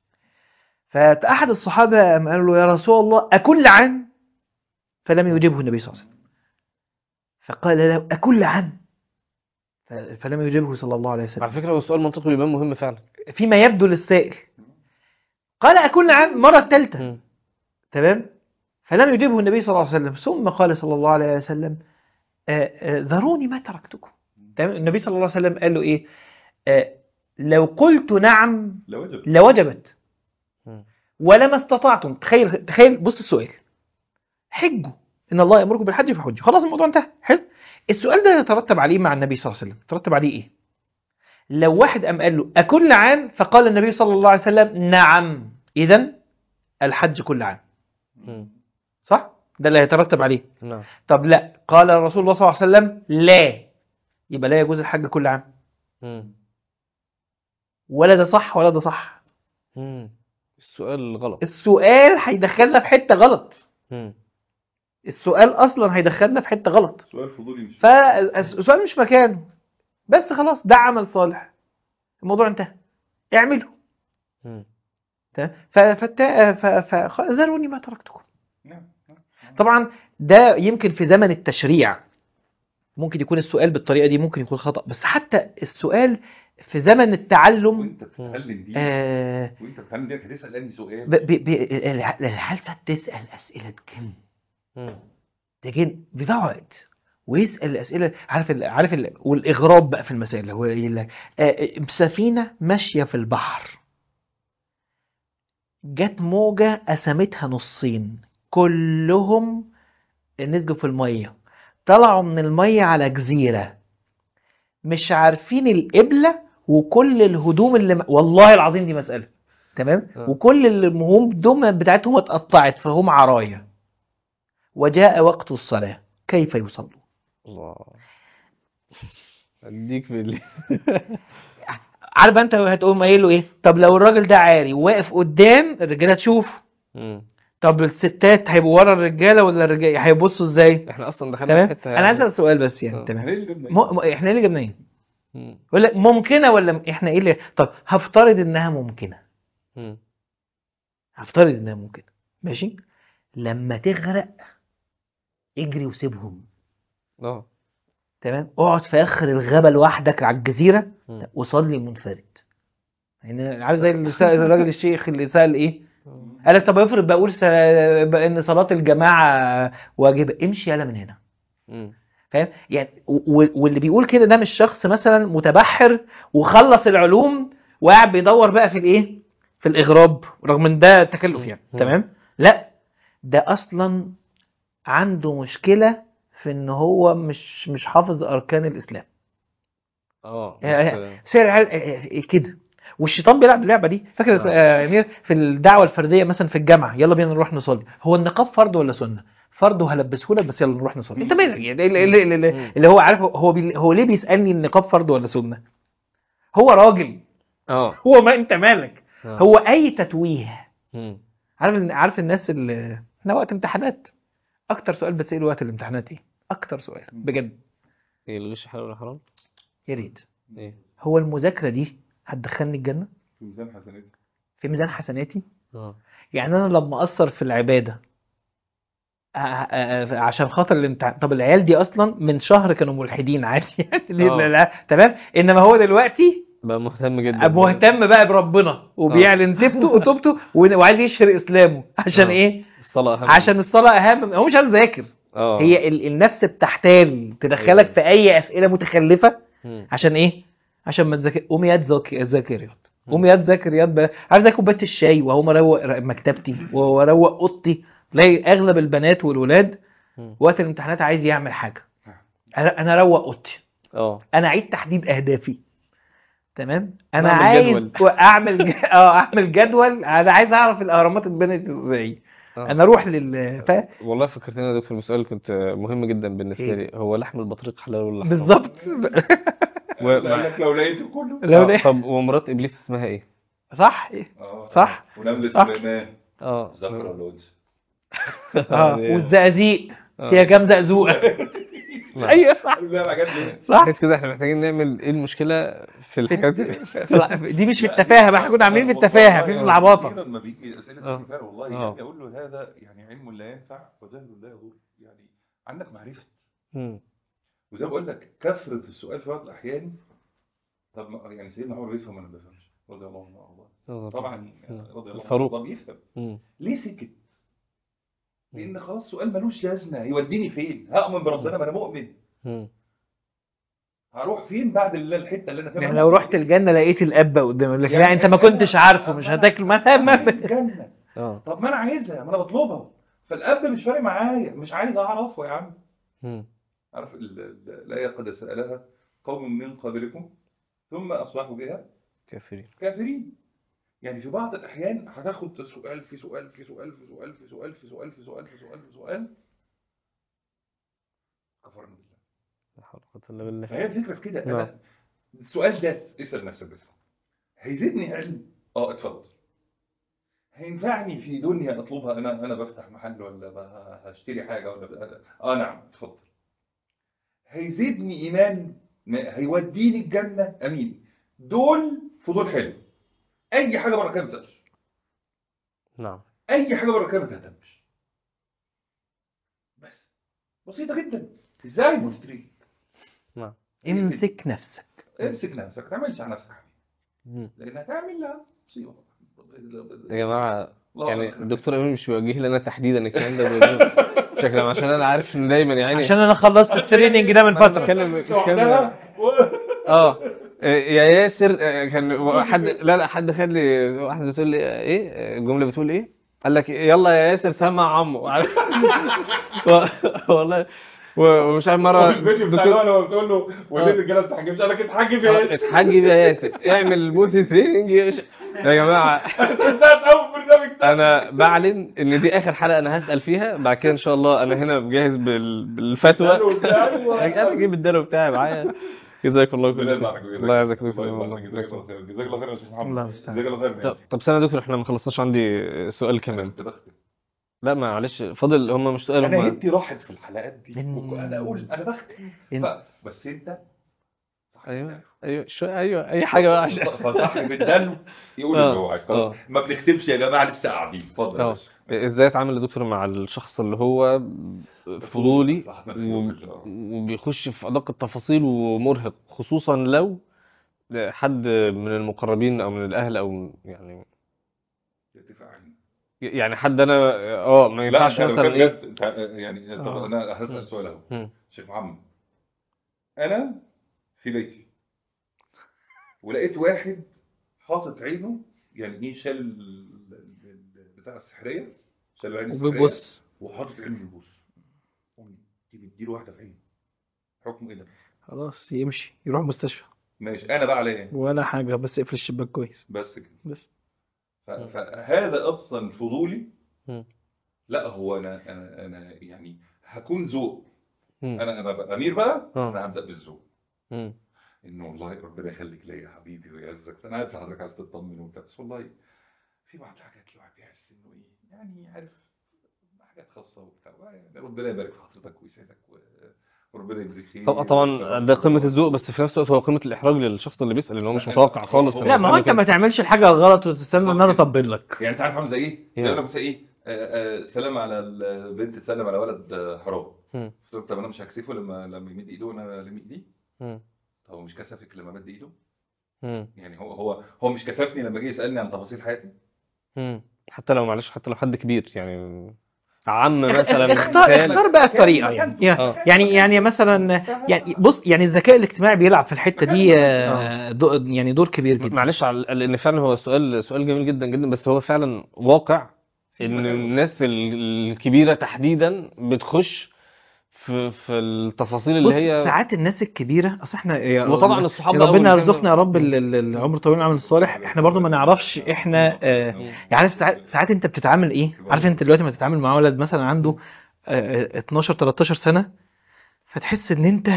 فاحد الصحابه قام قال له يا رسول الله اكل عام فلم يجبه النبي صلى الله عليه وسلم فقال له اكل عام ف- فلم يجبه صلى الله عليه على وسلم فكرة هو السؤال منطقي بيبان مهم فعلا فيما يبدو للسائل قال اكل عام مره ثالثه مم. تمام فلم يجبه النبي صلى الله عليه وسلم ثم قال صلى الله عليه وسلم آه، آه، ذروني ما تركتكم تمام النبي صلى الله عليه وسلم قال له ايه آه، لو قلت نعم لوجب لوجبت مم. ولما استطعتم تخيل تخيل بص السؤال حجوا ان الله يامركم بالحج فحجوا خلاص الموضوع انتهى حلو السؤال ده يترتب عليه مع النبي صلى الله عليه وسلم يترتب عليه ايه لو واحد قام قال له اكل عام فقال النبي صلى الله عليه وسلم نعم اذا الحج كل عام مم. صح ده اللي هيترتب عليه نعم طب لا قال الرسول الله صلى الله عليه وسلم لا يبقى لا يجوز الحج كل عام مم. ولا ده صح ولا ده صح مم. السؤال غلط السؤال هيدخلنا في حته غلط مم. السؤال اصلا هيدخلنا في حته غلط سؤال فضولي مش فالسؤال مش مكانه بس خلاص ده عمل صالح الموضوع انتهى اعمله مم. تمام؟ ف- فالتا- ف- ف- خ- ذروني ما تركتكم نعم نعم. طبعا ده يمكن في زمن التشريع ممكن يكون السؤال بالطريقه دي ممكن يكون خطا بس حتى السؤال في زمن التعلم وانت بتتكلم دي آه وانت بتتكلم دي هتسأل اني سؤال ب- ب- ب- الح- الحالة تسأل أسئلة تجن مم. تجن بتقعد ويسال الاسئله عارف ال... عارف ال... والاغراب بقى في المسائل هو يقول لك آه، سفينه ماشيه في البحر جت موجه قسمتها نصين كلهم نزلوا في الميه طلعوا من الميه على جزيره مش عارفين القبله وكل الهدوم اللي م... والله العظيم دي مساله تمام آه. وكل الهدوم بتاعتهم اتقطعت فهم عرايا وجاء وقت الصلاه كيف يصلون الله اديك بالليل عارف انت هتقوم قايل له ايه طب لو الراجل ده عاري وواقف قدام الرجاله تشوف مم. طب الستات هيبقوا ورا الرجاله ولا الرجاله هيبصوا ازاي احنا اصلا دخلنا تمام في حته انا عايز يعني- اسال سؤال بس يعني آه. تمام احنا اللي جبنا م... م... احنا اللي جبنا ايه مم. يقول لك ممكنه ولا م- احنا ايه اللي طب هفترض انها ممكنه مم. هفترض انها ممكنه ماشي لما تغرق اجري وسيبهم اه تمام اقعد في اخر الغابه لوحدك على الجزيره مم. وصلي منفرد يعني عارف زي اللي سأل الراجل الشيخ اللي سال ايه قال لك طب افرض بقول س... ان صلاه الجماعه واجبه امشي يلا من هنا مم. فاهم يعني و- واللي بيقول كده ده مش شخص مثلا متبحر وخلص العلوم وقاعد بيدور بقى في الايه في الاغراب رغم ان ده تكلف يعني مم. تمام لا ده اصلا عنده مشكله في ان هو مش مش حافظ اركان الاسلام اه يعني بس- سير عيال- آه، آه، كده والشيطان بيلعب اللعبه دي فاكر آه. آه، يا امير في الدعوه الفرديه مثلا في الجامعه يلا بينا نروح نصلي هو النقاب فرض ولا سنه فرض وهلبسه لك بس يلا نروح نصلي انت مالك يعني اللي, اللي, اللي, مم. اللي هو عارف هو بي هو ليه بيسالني النقاب فرض ولا سنه هو راجل اه هو ما انت مالك آه. هو اي تتويه مم. عارف عارف الناس اللي احنا وقت امتحانات اكتر سؤال بتساله وقت الامتحانات ايه اكتر سؤال بجد ايه الغش حلال ولا حرام؟ يا ريت ايه؟ هو المذاكره دي هتدخلني الجنه في ميزان حسناتي في ميزان حسناتي اه يعني انا لما اقصر في العباده آه، آه، آه، عشان خاطر الامتحان طب العيال دي اصلا من شهر كانوا ملحدين عادي يعني ليه- آه. لا- لا، تمام انما هو دلوقتي بقى مهتم جدا مهتم بقى بربنا وبيعلن توبته وتوبته و- وعايز يشهر اسلامه عشان آه. ايه الصلاة أهم عشان الصلاه اهم هو مش عايز يذاكر اه هي ال- النفس بتحتال تدخلك أيوة. في اي اسئله متخلفه مم. عشان ايه عشان ما تذاكر قوم يا تذاكر ذاكر رياض قوم مم. يا تذاكر رياض بقى عارف زي كوبايه الشاي وهو اروق مكتبتي واروق اوضتي تلاقي اغلب البنات والولاد مم. وقت الامتحانات عايز يعمل حاجه انا أنا اروق اوضتي اه انا اعيد تحديد اهدافي تمام انا نعمل عايز جدول. اعمل ج... اه اعمل جدول انا عايز اعرف الاهرامات اتبنت ازاي آه. انا اروح لل ف... والله فكرتني يا دكتور بسؤال كنت مهم جدا بالنسبة إيه؟ لي هو لحم البطريق حلال ولا حرام؟ بالظبط و- قال لك لو لقيته كله لو آه، ده- طب ومرات ابليس اسمها ايه؟ صح آه. صح. ونملة صح. سليمان اه ذكر ولا انثى اه يعني- والزقازيق آه. فيها كام زقزوقه نعم. ايوه صح لا الحاجات دي صح عشان كده احنا محتاجين نعمل ايه المشكلة في الحاجات دي في- دي مش في التفاهه بقى احنا كنا عاملين في التفاهه في في العباطه لما بيجي اسئله آه. استغفار والله آه. يعني اقول له هذا يعني علم لا ينفع وجهل لا يضر يعني عندك معرفه مم. وزي ما بقول لك كثره السؤال في بعض الاحيان طب ما- يعني سيدنا عمر بيفهم ولا ما بيفهمش رضي الله عنه وارضاه طبعا مم. رضي الله عنه الفاروق. وارضاه بيفهم مم. ليه سكت؟ لان خلاص سؤال ملوش لازمه يوديني فين؟ هؤمن بربنا ما انا مؤمن مم. هروح فين بعد ال- الحته اللي انا فيها يعني لو رحت الجنه لقيت الاب قدامك يقول لك لا يعني انت ما كنتش عارفه مش هتاكل ما ما الجنه اه طب ما انا عايزها ما انا بطلبها فالاب مش فارق معايا مش عايز اعرفه يا عم مم. عارف ال- ال- الايه قد سالها قوم من قبلكم ثم اصبحوا بها كافرين كافرين يعني في بعض الاحيان هتاخد سؤال في سؤال في سؤال في سؤال في سؤال في سؤال في سؤال في سؤال في سؤال كفرنا بالله لا حول ولا قوة الا بالله فهي الفكره في كده نعم. انا السؤال ده اسال نفسك بس هيزيدني علم اه اتفضل هينفعني في دنيا اطلبها انا انا بفتح محل ولا ب- هشتري حاجه ولا ب- اه نعم اتفضل هيزيدني ايمان ما- هيوديني الجنه امين دول فضول حلو اي حاجه بره كده ما تسالش نعم اي حاجه بره كده ما تهتمش بس بسيطه جدا ازاي مفتري نعم امسك نفسك امسك نفسك ما تعملش على نفسك حبيبي مم. لان هتعمل لها مصيبه يا جماعة الله يعني أكبر. الدكتور امين مش بيوجه لي انا تحديدا الكلام ده بيوجهه بشكل عام عشان انا عارف ان دايما يعني عشان انا خلصت التريننج ده من فتره بتكلم بتكلم اه يا ياسر آه، كان حد لا لا حد خد لي واحده بتقول لي ايه الجمله بتقول ايه قال لك يلا يا ياسر سمع عمو عارف؟ و- والله و- ومش عارف مره الفيديو بتاع دكتور- لما بتقول له وليه الرجاله ما تتحجبش قال لك اتحجب يا ياسر اتحجب يا ياسر اعمل بوسي تريننج يا ش- يا جماعه انتهت اول برنامج ده انا بعلن ان دي اخر حلقه انا هسال فيها بعد كده ان شاء الله انا هنا جاهز بال... بالفتوى انا اجيب الدلو بتاعي معايا جزاك الله كل ربنا خير يبارك فيك. الله يعزك الله دكتور يبارك فيك. جزاك الله خير جزاك الله خير يا شيخ محمد الله المستعان. جزاك الله خير يا طب ياسر. طب سنه يا دكتور احنا ما خلصناش عندي سؤال كمان بختم. لا معلش فاضل هم مش سؤال انا هم هدي راحت في الحلقات دي إن- انا اقول انا بختم إن- ف- بس انت ايوه ايوه شو ايوه اي حاجه بقى عشان فصاحب الدلو يقول آه. اللي هو عايز خلاص آه. ما بنختمش يا جماعه لسه قاعدين اتفضل يا اه باشا. ازاي اتعامل يا دكتور مع الشخص اللي هو فضولي رحمة و- الله. وبيخش في ادق التفاصيل ومرهق خصوصا لو حد من المقربين او من الاهل او يعني اتفق عليه. يعني حد انا اه ما لا ينفعش انت لو مثلا كان ايه جد انت- يعني طب آه. انا هسال سؤال اهو مم. شيخ محمد انا في بيتي ولقيت واحد حاطط عينه يعني ايه شال ال- ال- بتاع السحريه شال العين السحريه وبيبص وحاطط عينه بيبص قوم تيجي تديله واحده في عينه حكمه ايه ده؟ خلاص يمشي يروح مستشفى ماشي انا بقى عليا ايه؟ ولا حاجه بس اقفل الشباك كويس بس كده بس ف- فهذا اصلا فضولي مم. لا هو انا انا انا يعني هكون ذوق مم. انا انا بقى امير بقى آه. انا هبدا بالذوق مم. انه والله ربنا يخليك ليا يا حبيبي ويعزك انا عارف حضرتك عايز تطمن وبتاع بس والله في بعض الحاجات الواحد بيحس انه ايه يعني عارف حاجات خاصه وبتاع يعني ربنا يبارك في حضرتك ويسعدك و- وربنا يجزيك خير طبعا طبعا ده قمه الذوق بس في نفس الوقت هو قمه الاحراج للشخص اللي بيسال ان هو مش لا، متوقع هو- خالص هو- إن لا ما هو يسأله انت كده. ما تعملش الحاجه غلط وتستنى ان انا اطبل لك يعني انت عارف عامل زي ايه؟ زي يعني. اقول لك مثلا ايه آه، آه، سلام على البنت تسلم على ولد آه، حرام مم. قلت له طب انا مش هكسفه لما لما يمد ايده وانا لم ايدي مم. طب هو مش كسفك لما مد ايده مم. يعني هو هو هو مش كسفني لما جه يسالني عن تفاصيل حياتي مم. حتى لو معلش حتى لو حد كبير يعني عم مثلا اختار خال. اختار بقى الطريقه يعني آه. يعني يعني مثلا يعني بص يعني الذكاء الاجتماعي بيلعب في الحته دي آه، دو يعني دور كبير جدا معلش على لان فعلا هو سؤال سؤال جميل جدا جدا بس هو فعلا واقع ان الناس ال- الكبيره تحديدا بتخش في في التفاصيل اللي بص هي ساعات الناس الكبيره اصل احنا يا وطبعا يا الصحاب بقى ربنا والكلام ده. يرزقنا يا رب ال- ال- العمر الطويل والعمل الصالح احنا برضو ما نعرفش احنا آه، يعني عارف ساعات ساعات انت بتتعامل ايه عارف انت دلوقتي ما تتعامل مع ولد مثلا عنده آه، 12 13 سنه فتحس ان انت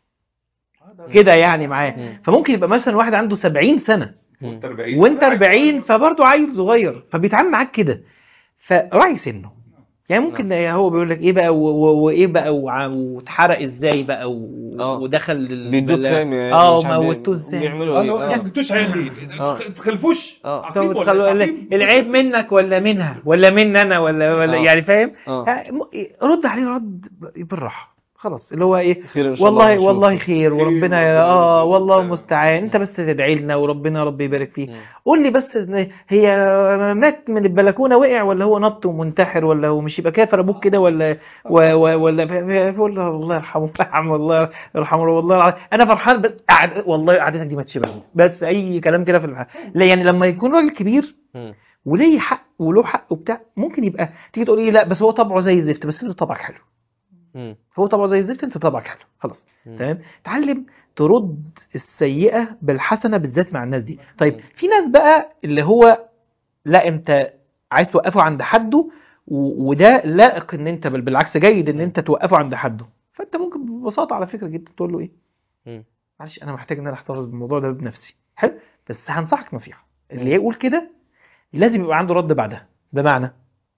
كده يعني معاه مم. فممكن يبقى مثلا واحد عنده 70 سنه وانت 40 وانت 40 فبرضه عيل صغير فبيتعامل معاك كده فراعي سنه يعني ممكن هو بيقول لك ايه بقى و- و- وايه بقى وع- واتحرق ازاي بقى و- اه. ودخل بيدوك البلا- كام يعني اه مش عارف وموتوه بي- ازاي بيعملوا ايه اه اه. ما تنتوش عيب اه. ما تخلفوش اه. عقيم طب ولا تخلوا- عقيم؟ العيب منك ولا منها ولا من انا ولا ولا اه. يعني فاهم اه ها، م- رد عليه رد بالراحه خلاص اللي هو ايه خير ان شاء الله والله ونشوف. والله خير وربنا يا وربنا اه يرزقك والله وبتاع. المستعان انت بس تدعي لنا وربنا رب يبارك فيك مم. قول لي بس إن هي مات من البلكونه وقع ولا هو نط ومنتحر ولا هو مش يبقى كافر ابوك كده ولا و و ولا بقول له الله يرحمه يرحمه الله يرحمه والله العظيم انا فرحان بس قعد والله قعدتك دي ما تشبهني بس اي كلام كده في الحياه لا يعني لما يكون راجل كبير مم. وليه حق وله حق وبتاع ممكن يبقى تيجي تقول ايه لا بس هو طبعه زي الزفت بس انت طبعك حلو مم. هو طبعه زي الزفت انت طبعك حلو خلاص مم. تمام تعلم ترد السيئه بالحسنه بالذات مع الناس دي طيب مم. في ناس بقى اللي هو لا انت عايز توقفه عند حده و- وده لائق ان انت بل بالعكس جيد ان انت توقفه عند حده فانت ممكن ببساطه على فكره جدا تقول له ايه مم. معلش انا محتاج ان انا احتفظ بالموضوع ده بنفسي حلو بس هنصحك نصيحه اللي مم. يقول كده لازم يبقى عنده رد بعدها بمعنى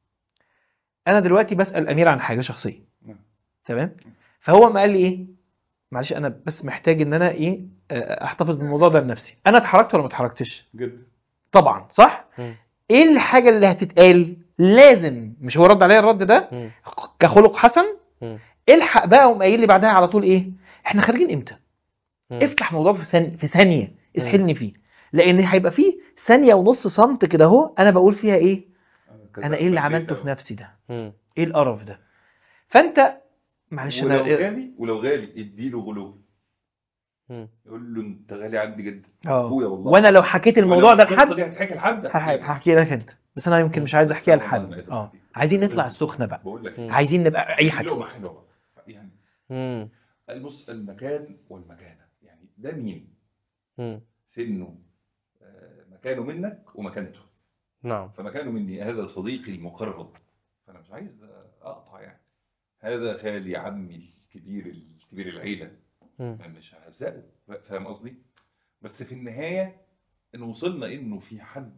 انا دلوقتي بسال امير عن حاجه شخصيه نعم. تمام فهو ما قال لي ايه معلش انا بس محتاج ان انا ايه آه، احتفظ بالموضوع ده لنفسي انا اتحركت ولا ما اتحركتش جدا طبعا صح مم. ايه الحاجه اللي هتتقال لازم مش هو رد عليا الرد ده مم. كخلق حسن مم. الحق بقى وقوم قايل لي بعدها على طول ايه احنا خارجين امتى مم. افتح موضوع في ثانيه في ثانيه اسحلني فيه لان هيبقى فيه ثانيه ونص صمت كده اهو انا بقول فيها ايه كذا انا ايه اللي في البيت عملته أو- في نفسي ده مم. ايه القرف ده فانت معلش ولو انا غالي ولو غالي اديله غلو مم. يقول له انت غالي عندي جدا اه اخويا والله وانا لو حكيت الموضوع ده القصة لحد دي هتحكي لحد هح- هحكي لك انت بس انا يمكن مش عايز احكيها لحد والله أنا اه عايزين نطلع السخنه بقى بقول لك مم. عايزين نبقى اي حاجه لقمة حلوة يعني مم. بص المكان والمكانة يعني ده مين مم. سنه آه، مكانه منك ومكانته نعم فمكانه مني هذا صديقي المقرب فانا مش عايز اقطع يعني هذا خالي عمي الكبير الكبير العيله مم. مش ههزقه فاهم قصدي بس في النهايه ان وصلنا انه في حد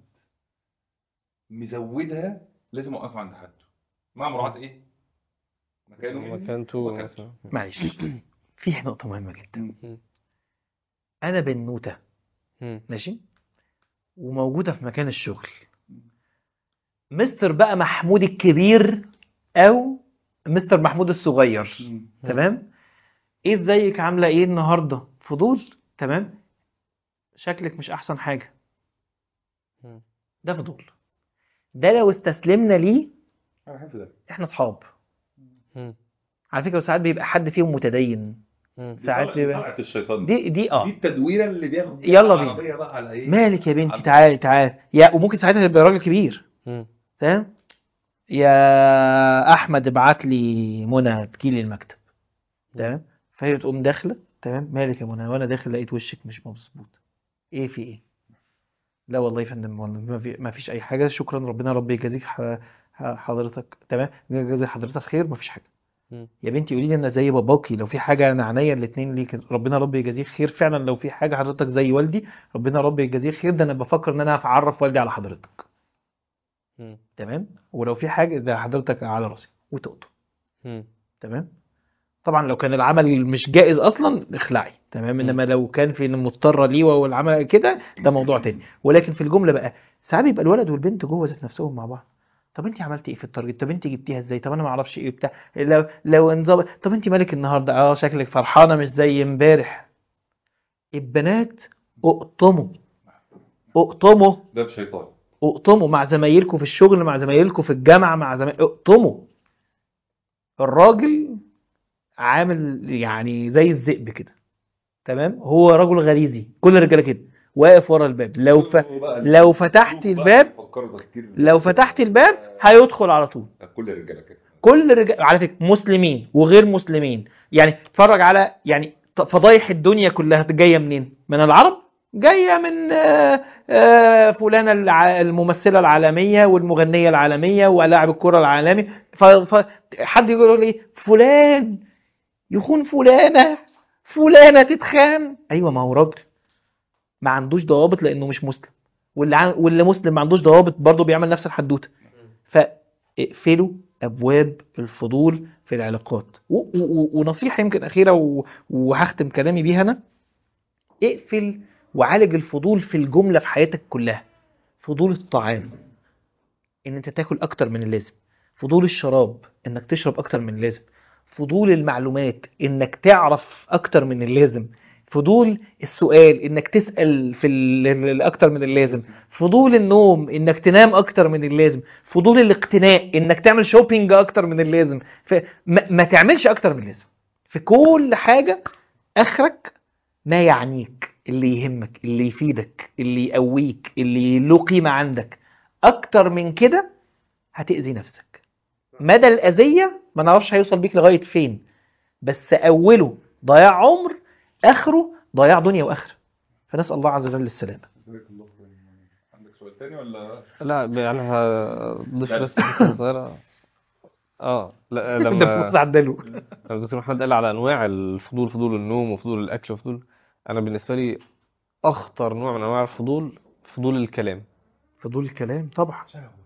مزودها لازم اوقف عند حد مع مراعاه ايه مكانه مني مكانته ومكانته. مثلا. معلش في نقطه مهمه جدا مم. انا بنوته مم. ماشي وموجوده في مكان الشغل مستر بقى محمود الكبير او مستر محمود الصغير مم. تمام ايه ازيك عامله ايه النهارده فضول تمام شكلك مش احسن حاجه مم. ده فضول ده لو استسلمنا ليه انا بحب ده احنا اصحاب مم. على فكره ساعات بيبقى حد فيهم متدين مم. دي ساعات طلعت- بيبقى طلعت الشيطان دي دي دي اه دي التدويره اللي بياخد يلا بينا. العربية بقى على ايه مالك يا بنتي عم- تعالي تعالي يا وممكن ساعتها تبقى راجل كبير مم. فاهم يا احمد ابعت لي منى تجيلي المكتب تمام فهي تقوم داخله تمام مالك يا منى وانا داخل لقيت وشك مش مظبوط ايه في ايه لا والله يا فندم والله ما في ما فيش اي حاجه شكرا ربنا ربي يجازيك ح- ح- حضرتك تمام يجازي حضرتك خير ما فيش حاجه مم. يا بنتي قولي لي انا زي باباكي لو في حاجه انا عينيا الاثنين ليك ربنا ربي يجازيك خير فعلا لو في حاجه حضرتك زي والدي ربنا ربي يجازيك خير ده انا بفكر ان انا اعرف والدي على حضرتك مم. تمام ولو في حاجه ده حضرتك على راسي وتقطع مم. تمام طبعا لو كان العمل مش جائز اصلا اخلعي تمام مم. انما لو كان في مضطره ليه والعمل كده ده موضوع تاني ولكن في الجمله بقى ساعات بيبقى الولد والبنت جوه ذات نفسهم مع بعض طب انت عملتي ايه في التارجت طب انت جبتيها ازاي طب انا ما اعرفش ايه بتاع لو لو انظبط طب انت مالك النهارده اه شكلك فرحانه مش زي امبارح البنات اقطموا اقطموا ده بشيطان اقطموا مع زمايلكم في الشغل مع زمايلكم في الجامعه مع زمايل اقطموا الراجل عامل يعني زي الذئب كده تمام هو رجل غريزي كل الرجاله كده واقف ورا الباب لو ف... لو فتحت الباب لو فتحت الباب هيدخل على طول كل الرجاله كده كل الرجال على فكره مسلمين وغير مسلمين يعني اتفرج على يعني ط- فضايح الدنيا كلها جايه منين من العرب جايه من آه، آه، فلانه الع- الممثله العالميه والمغنيه العالميه ولاعب الكره العالمي ف... ف... حد يقول لي فلان يخون فلانه فلانه تتخان ايوه ما هو راجل ما عندوش ضوابط لانه مش مسلم واللي عن... واللي مسلم ما عندوش ضوابط برضه بيعمل نفس الحدوته فاقفلوا ابواب الفضول في العلاقات و... و... و- ونصيحه يمكن اخيره و... وهختم كلامي بيها انا اقفل وعالج الفضول في الجمله في حياتك كلها فضول الطعام ان انت تاكل اكتر من اللازم فضول الشراب انك تشرب اكتر من اللازم فضول المعلومات انك تعرف اكتر من اللازم فضول السؤال انك تسأل في ال- ال- اكتر من اللازم فضول النوم انك تنام اكتر من اللازم فضول الاقتناء انك تعمل شوبينج اكتر من اللازم فما ما تعملش اكتر من اللازم في كل حاجة اخرك ما يعنيك اللي يهمك اللي يفيدك اللي يقويك اللي له قيمة عندك اكتر من كده هتأذي نفسك مدى الأذية ما نعرفش هيوصل بيك لغاية فين بس أوله ضياع عمر آخره ضياع دنيا وآخرة فنسأل الله عز وجل السلامة جزاك الله خير عندك سؤال تاني ولا لا يعني هضيف لا. بس حته صغيره اه لا ده لما بص عدله لما الدكتور محمد قال على انواع الفضول فضول النوم وفضول الاكل وفضول انا بالنسبه لي اخطر نوع من انواع الفضول فضول الكلام فضول الكلام طبعا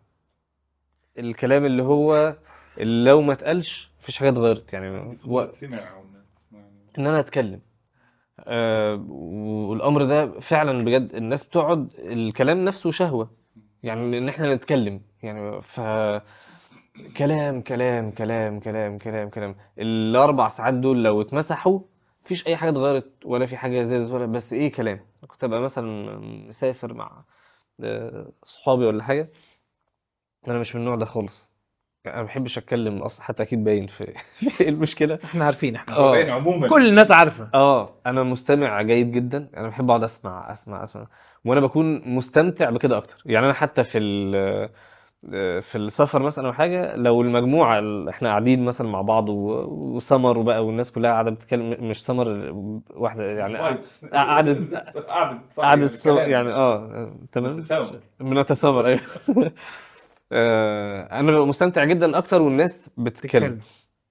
الكلام اللي هو اللي لو ما اتقالش مفيش حاجه اتغيرت يعني هو سمع او الناس تسمع ان انا اتكلم آه والامر ده فعلا بجد الناس بتقعد الكلام نفسه شهوة يعني ان احنا نتكلم يعني ف كلام كلام كلام كلام كلام كلام الاربع ساعات دول لو اتمسحوا مفيش اي حاجه اتغيرت ولا في حاجه زادت ولا بس ايه كلام كنت ابقى مثلا مسافر مع آه، صحابي ولا حاجه انا مش من النوع ده خالص انا ما بحبش اتكلم اصلا حتى اكيد باين في في المشكله احنا عارفين احنا اه باين عموما كل الناس عارفه اه انا مستمع جيد جدا انا بحب اقعد اسمع اسمع اسمع وانا بكون مستمتع بكده اكتر يعني انا حتى في ال- في السفر مثلا او حاجه لو المجموعه ال- احنا قاعدين مثلا مع بعض و- وسمر وبقى والناس كلها قاعده بتتكلم مش سمر واحده يعني قعدت قعدت السو- يعني اه تمام بنتسامر. بنتسامر ايوه آه، انا ببقى مستمتع جدا اكتر والناس بتتكلم تتكلم.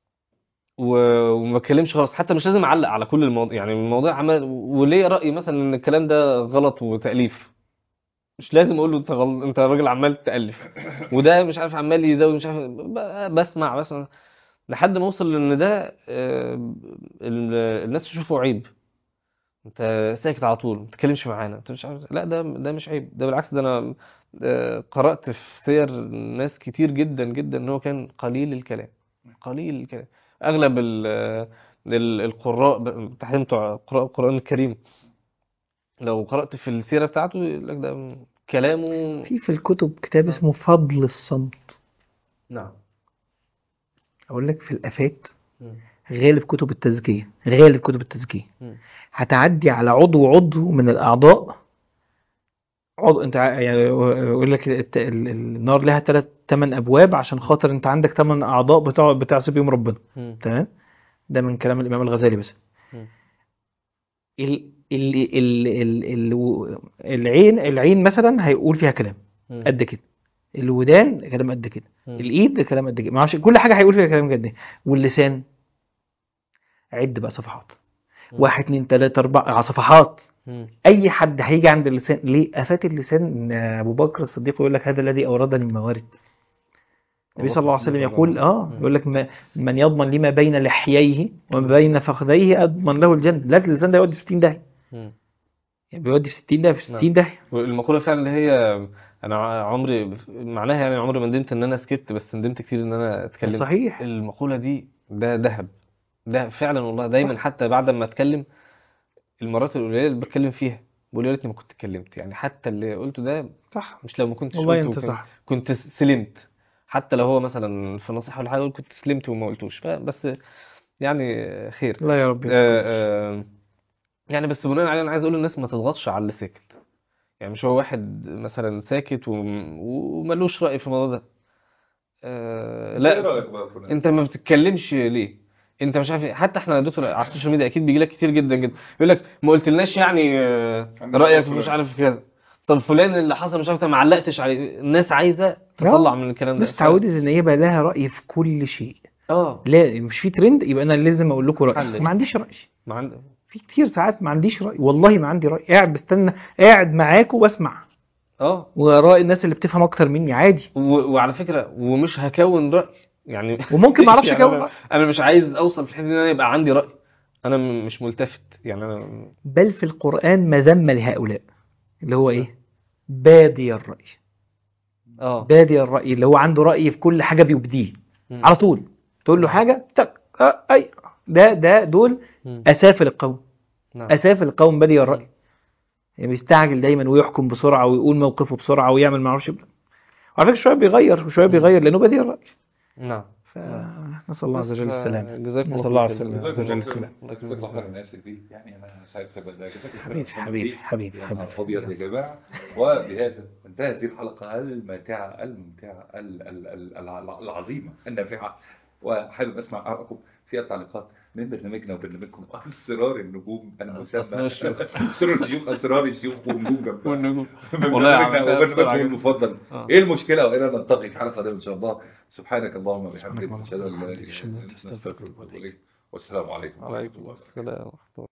و- وما اتكلمش خالص حتى مش لازم اعلق على كل المواضيع يعني الموضوع عمل وليه راي مثلا ان الكلام ده غلط وتاليف مش لازم اقول له انت غلط انت راجل عمال تالف وده مش عارف عمال يزود مش عارف ب- بسمع بسمع لحد ما اوصل لان ده آه، ال- الناس تشوفه عيب انت ساكت على طول ما تتكلمش معانا انت مش عارف لا ده ده مش عيب ده بالعكس ده انا آه، قرات في سير ناس كتير جدا جدا ان هو كان قليل الكلام قليل الكلام اغلب ال- ال- القراء ب- تحديدا بتوع قراء القران الكريم لو قرات في السيره بتاعته يقول لك ده كلامه في في الكتب كتاب اسمه فضل الصمت نعم اقول لك في الافات مم. غالب كتب التزكيه غالب كتب التزكيه مم. هتعدي على عضو عضو من الاعضاء عضو انت ع- يعني يقول لك الت- ال- ال- النار لها ثلاث ثمان ابواب عشان خاطر انت عندك ثمان اعضاء بتاع بتعصي بيهم ربنا مم. تمام ده من كلام الامام الغزالي بس مم. ال ال ال ال ال العين العين مثلا هيقول فيها كلام مم. قد كده الودان كلام قد كده مم. الايد كلام قد كده ما اعرفش كل حاجه هيقول فيها كلام قد ايه واللسان عد بقى صفحات مم. واحد اتنين تلاته اربعه صفحات مم. اي حد هيجي عند اللسان ليه افات اللسان ان ابو بكر الصديق يقول لك هذا الذي اوردني الموارد النبي صلى الله عليه وسلم يقول اه مم. يقول لك ما من يضمن لي ما بين لحييه وما بين فخذيه اضمن له الجنه لا اللسان ده يودي في 60 داهيه مم. يعني بيودي في 60 داهيه في نعم. 60 داهيه والمقولة فعلا اللي هي أنا عمري معناها يعني عمري ما ندمت إن أنا سكت بس ندمت كتير إن أنا اتكلمت صحيح المقولة دي ده ذهب ده فعلا والله دايما صح. حتى بعد ما أتكلم المرات القليلة اللي بتكلم فيها بقول يا ريتني ما كنت اتكلمت يعني حتى اللي قلته ده صح مش لو ما كنتش والله قلته انت وكان- صح كنت سلمت حتى لو هو مثلا في نصيحة ولا حاجة أقول كنت سلمت وما قلتوش بس يعني خير لا يا رب آه، آه، يعني بس بناء عليه انا عايز اقول للناس ما تضغطش على اللي ساكت يعني مش هو واحد مثلا ساكت وم- وملوش رأي في الموضوع ده آه، ايه لا رايك بقى في انت ما بتتكلمش ليه انت مش عارف إيه. حتى احنا يا دكتور على السوشيال ميديا اكيد بيجي لك كتير جدا جدا يقول لك ما قلتلناش يعني آه، عندنا رأيك فلان. مش عارف كذا طب فلان اللي حصل مش عارف إنت ما علقتش عليه الناس عايزه تطلع من الكلام ده الناس اتعودت ان هي بقى لها راي في كل شيء اه لا مش في ترند يبقى انا لازم اقول لكم رايي حل. ما عنديش راي ما عند... في كتير ساعات ما عنديش راي والله ما عندي راي قاعد بستنى قاعد معاكم واسمع اه وراي الناس اللي بتفهم اكتر مني عادي و... وعلى فكره ومش هكون رأي يعني وممكن ما اعرفش يعني اكون انا راي انا مش عايز اوصل في الحته ان انا يبقى عندي راي انا م- مش ملتفت يعني انا بل في القران مذمه لهؤلاء اللي هو ايه بادي الراي اه بادي الراي اللي هو عنده راي في كل حاجه بيبديه مم. على طول تقول له حاجه تك آه، اي ده ده دول مم. اسافل القوم نعم اسافل القوم بادي الراي يعني بيستعجل دايما ويحكم بسرعه ويقول موقفه بسرعه ويعمل ما اعرفش وعلى فكره شويه بيغير وشويه بيغير لانه بادي الراي نعم فنسال الله عز وجل بس، السلامه آه، جزاكم نسال الله الله خير. عز وجل عز وجل السلامه جزاك الله خير الناس دي يعني انا سعدت بالله جزاك الله حبيبي خير. حبيبي حبيبي يا حبيبي نهار ابيض يا جماعه وبهذا انتهى هذه الحلقه الماتعه الممتعه ال- ال- ال- الع- العظيمه النافعه وحابب اسمع ارائكم في التعليقات من برنامجنا وبرنامجكم اسرار النجوم المسمى أسرار الشيوخ. اسرار الشيوخ اسرار الشيوخ والنجوم والنجوم من والله يا عم، برنامجنا ده وبرنامجكم بسرعة جدا. المفضل آه. ايه المشكله والى نلتقي في حلقه قادمه ان شاء الله سبحانك اللهم وبحمدك سبحانك اللهم اشهد ان لا وبحمدك، اله أشهد أن لا الا إله انت إلا أنت استغفرك واتوب اليك والسلام عليكم ورحمه الله عليكم وبركاته السلام ورحمة الله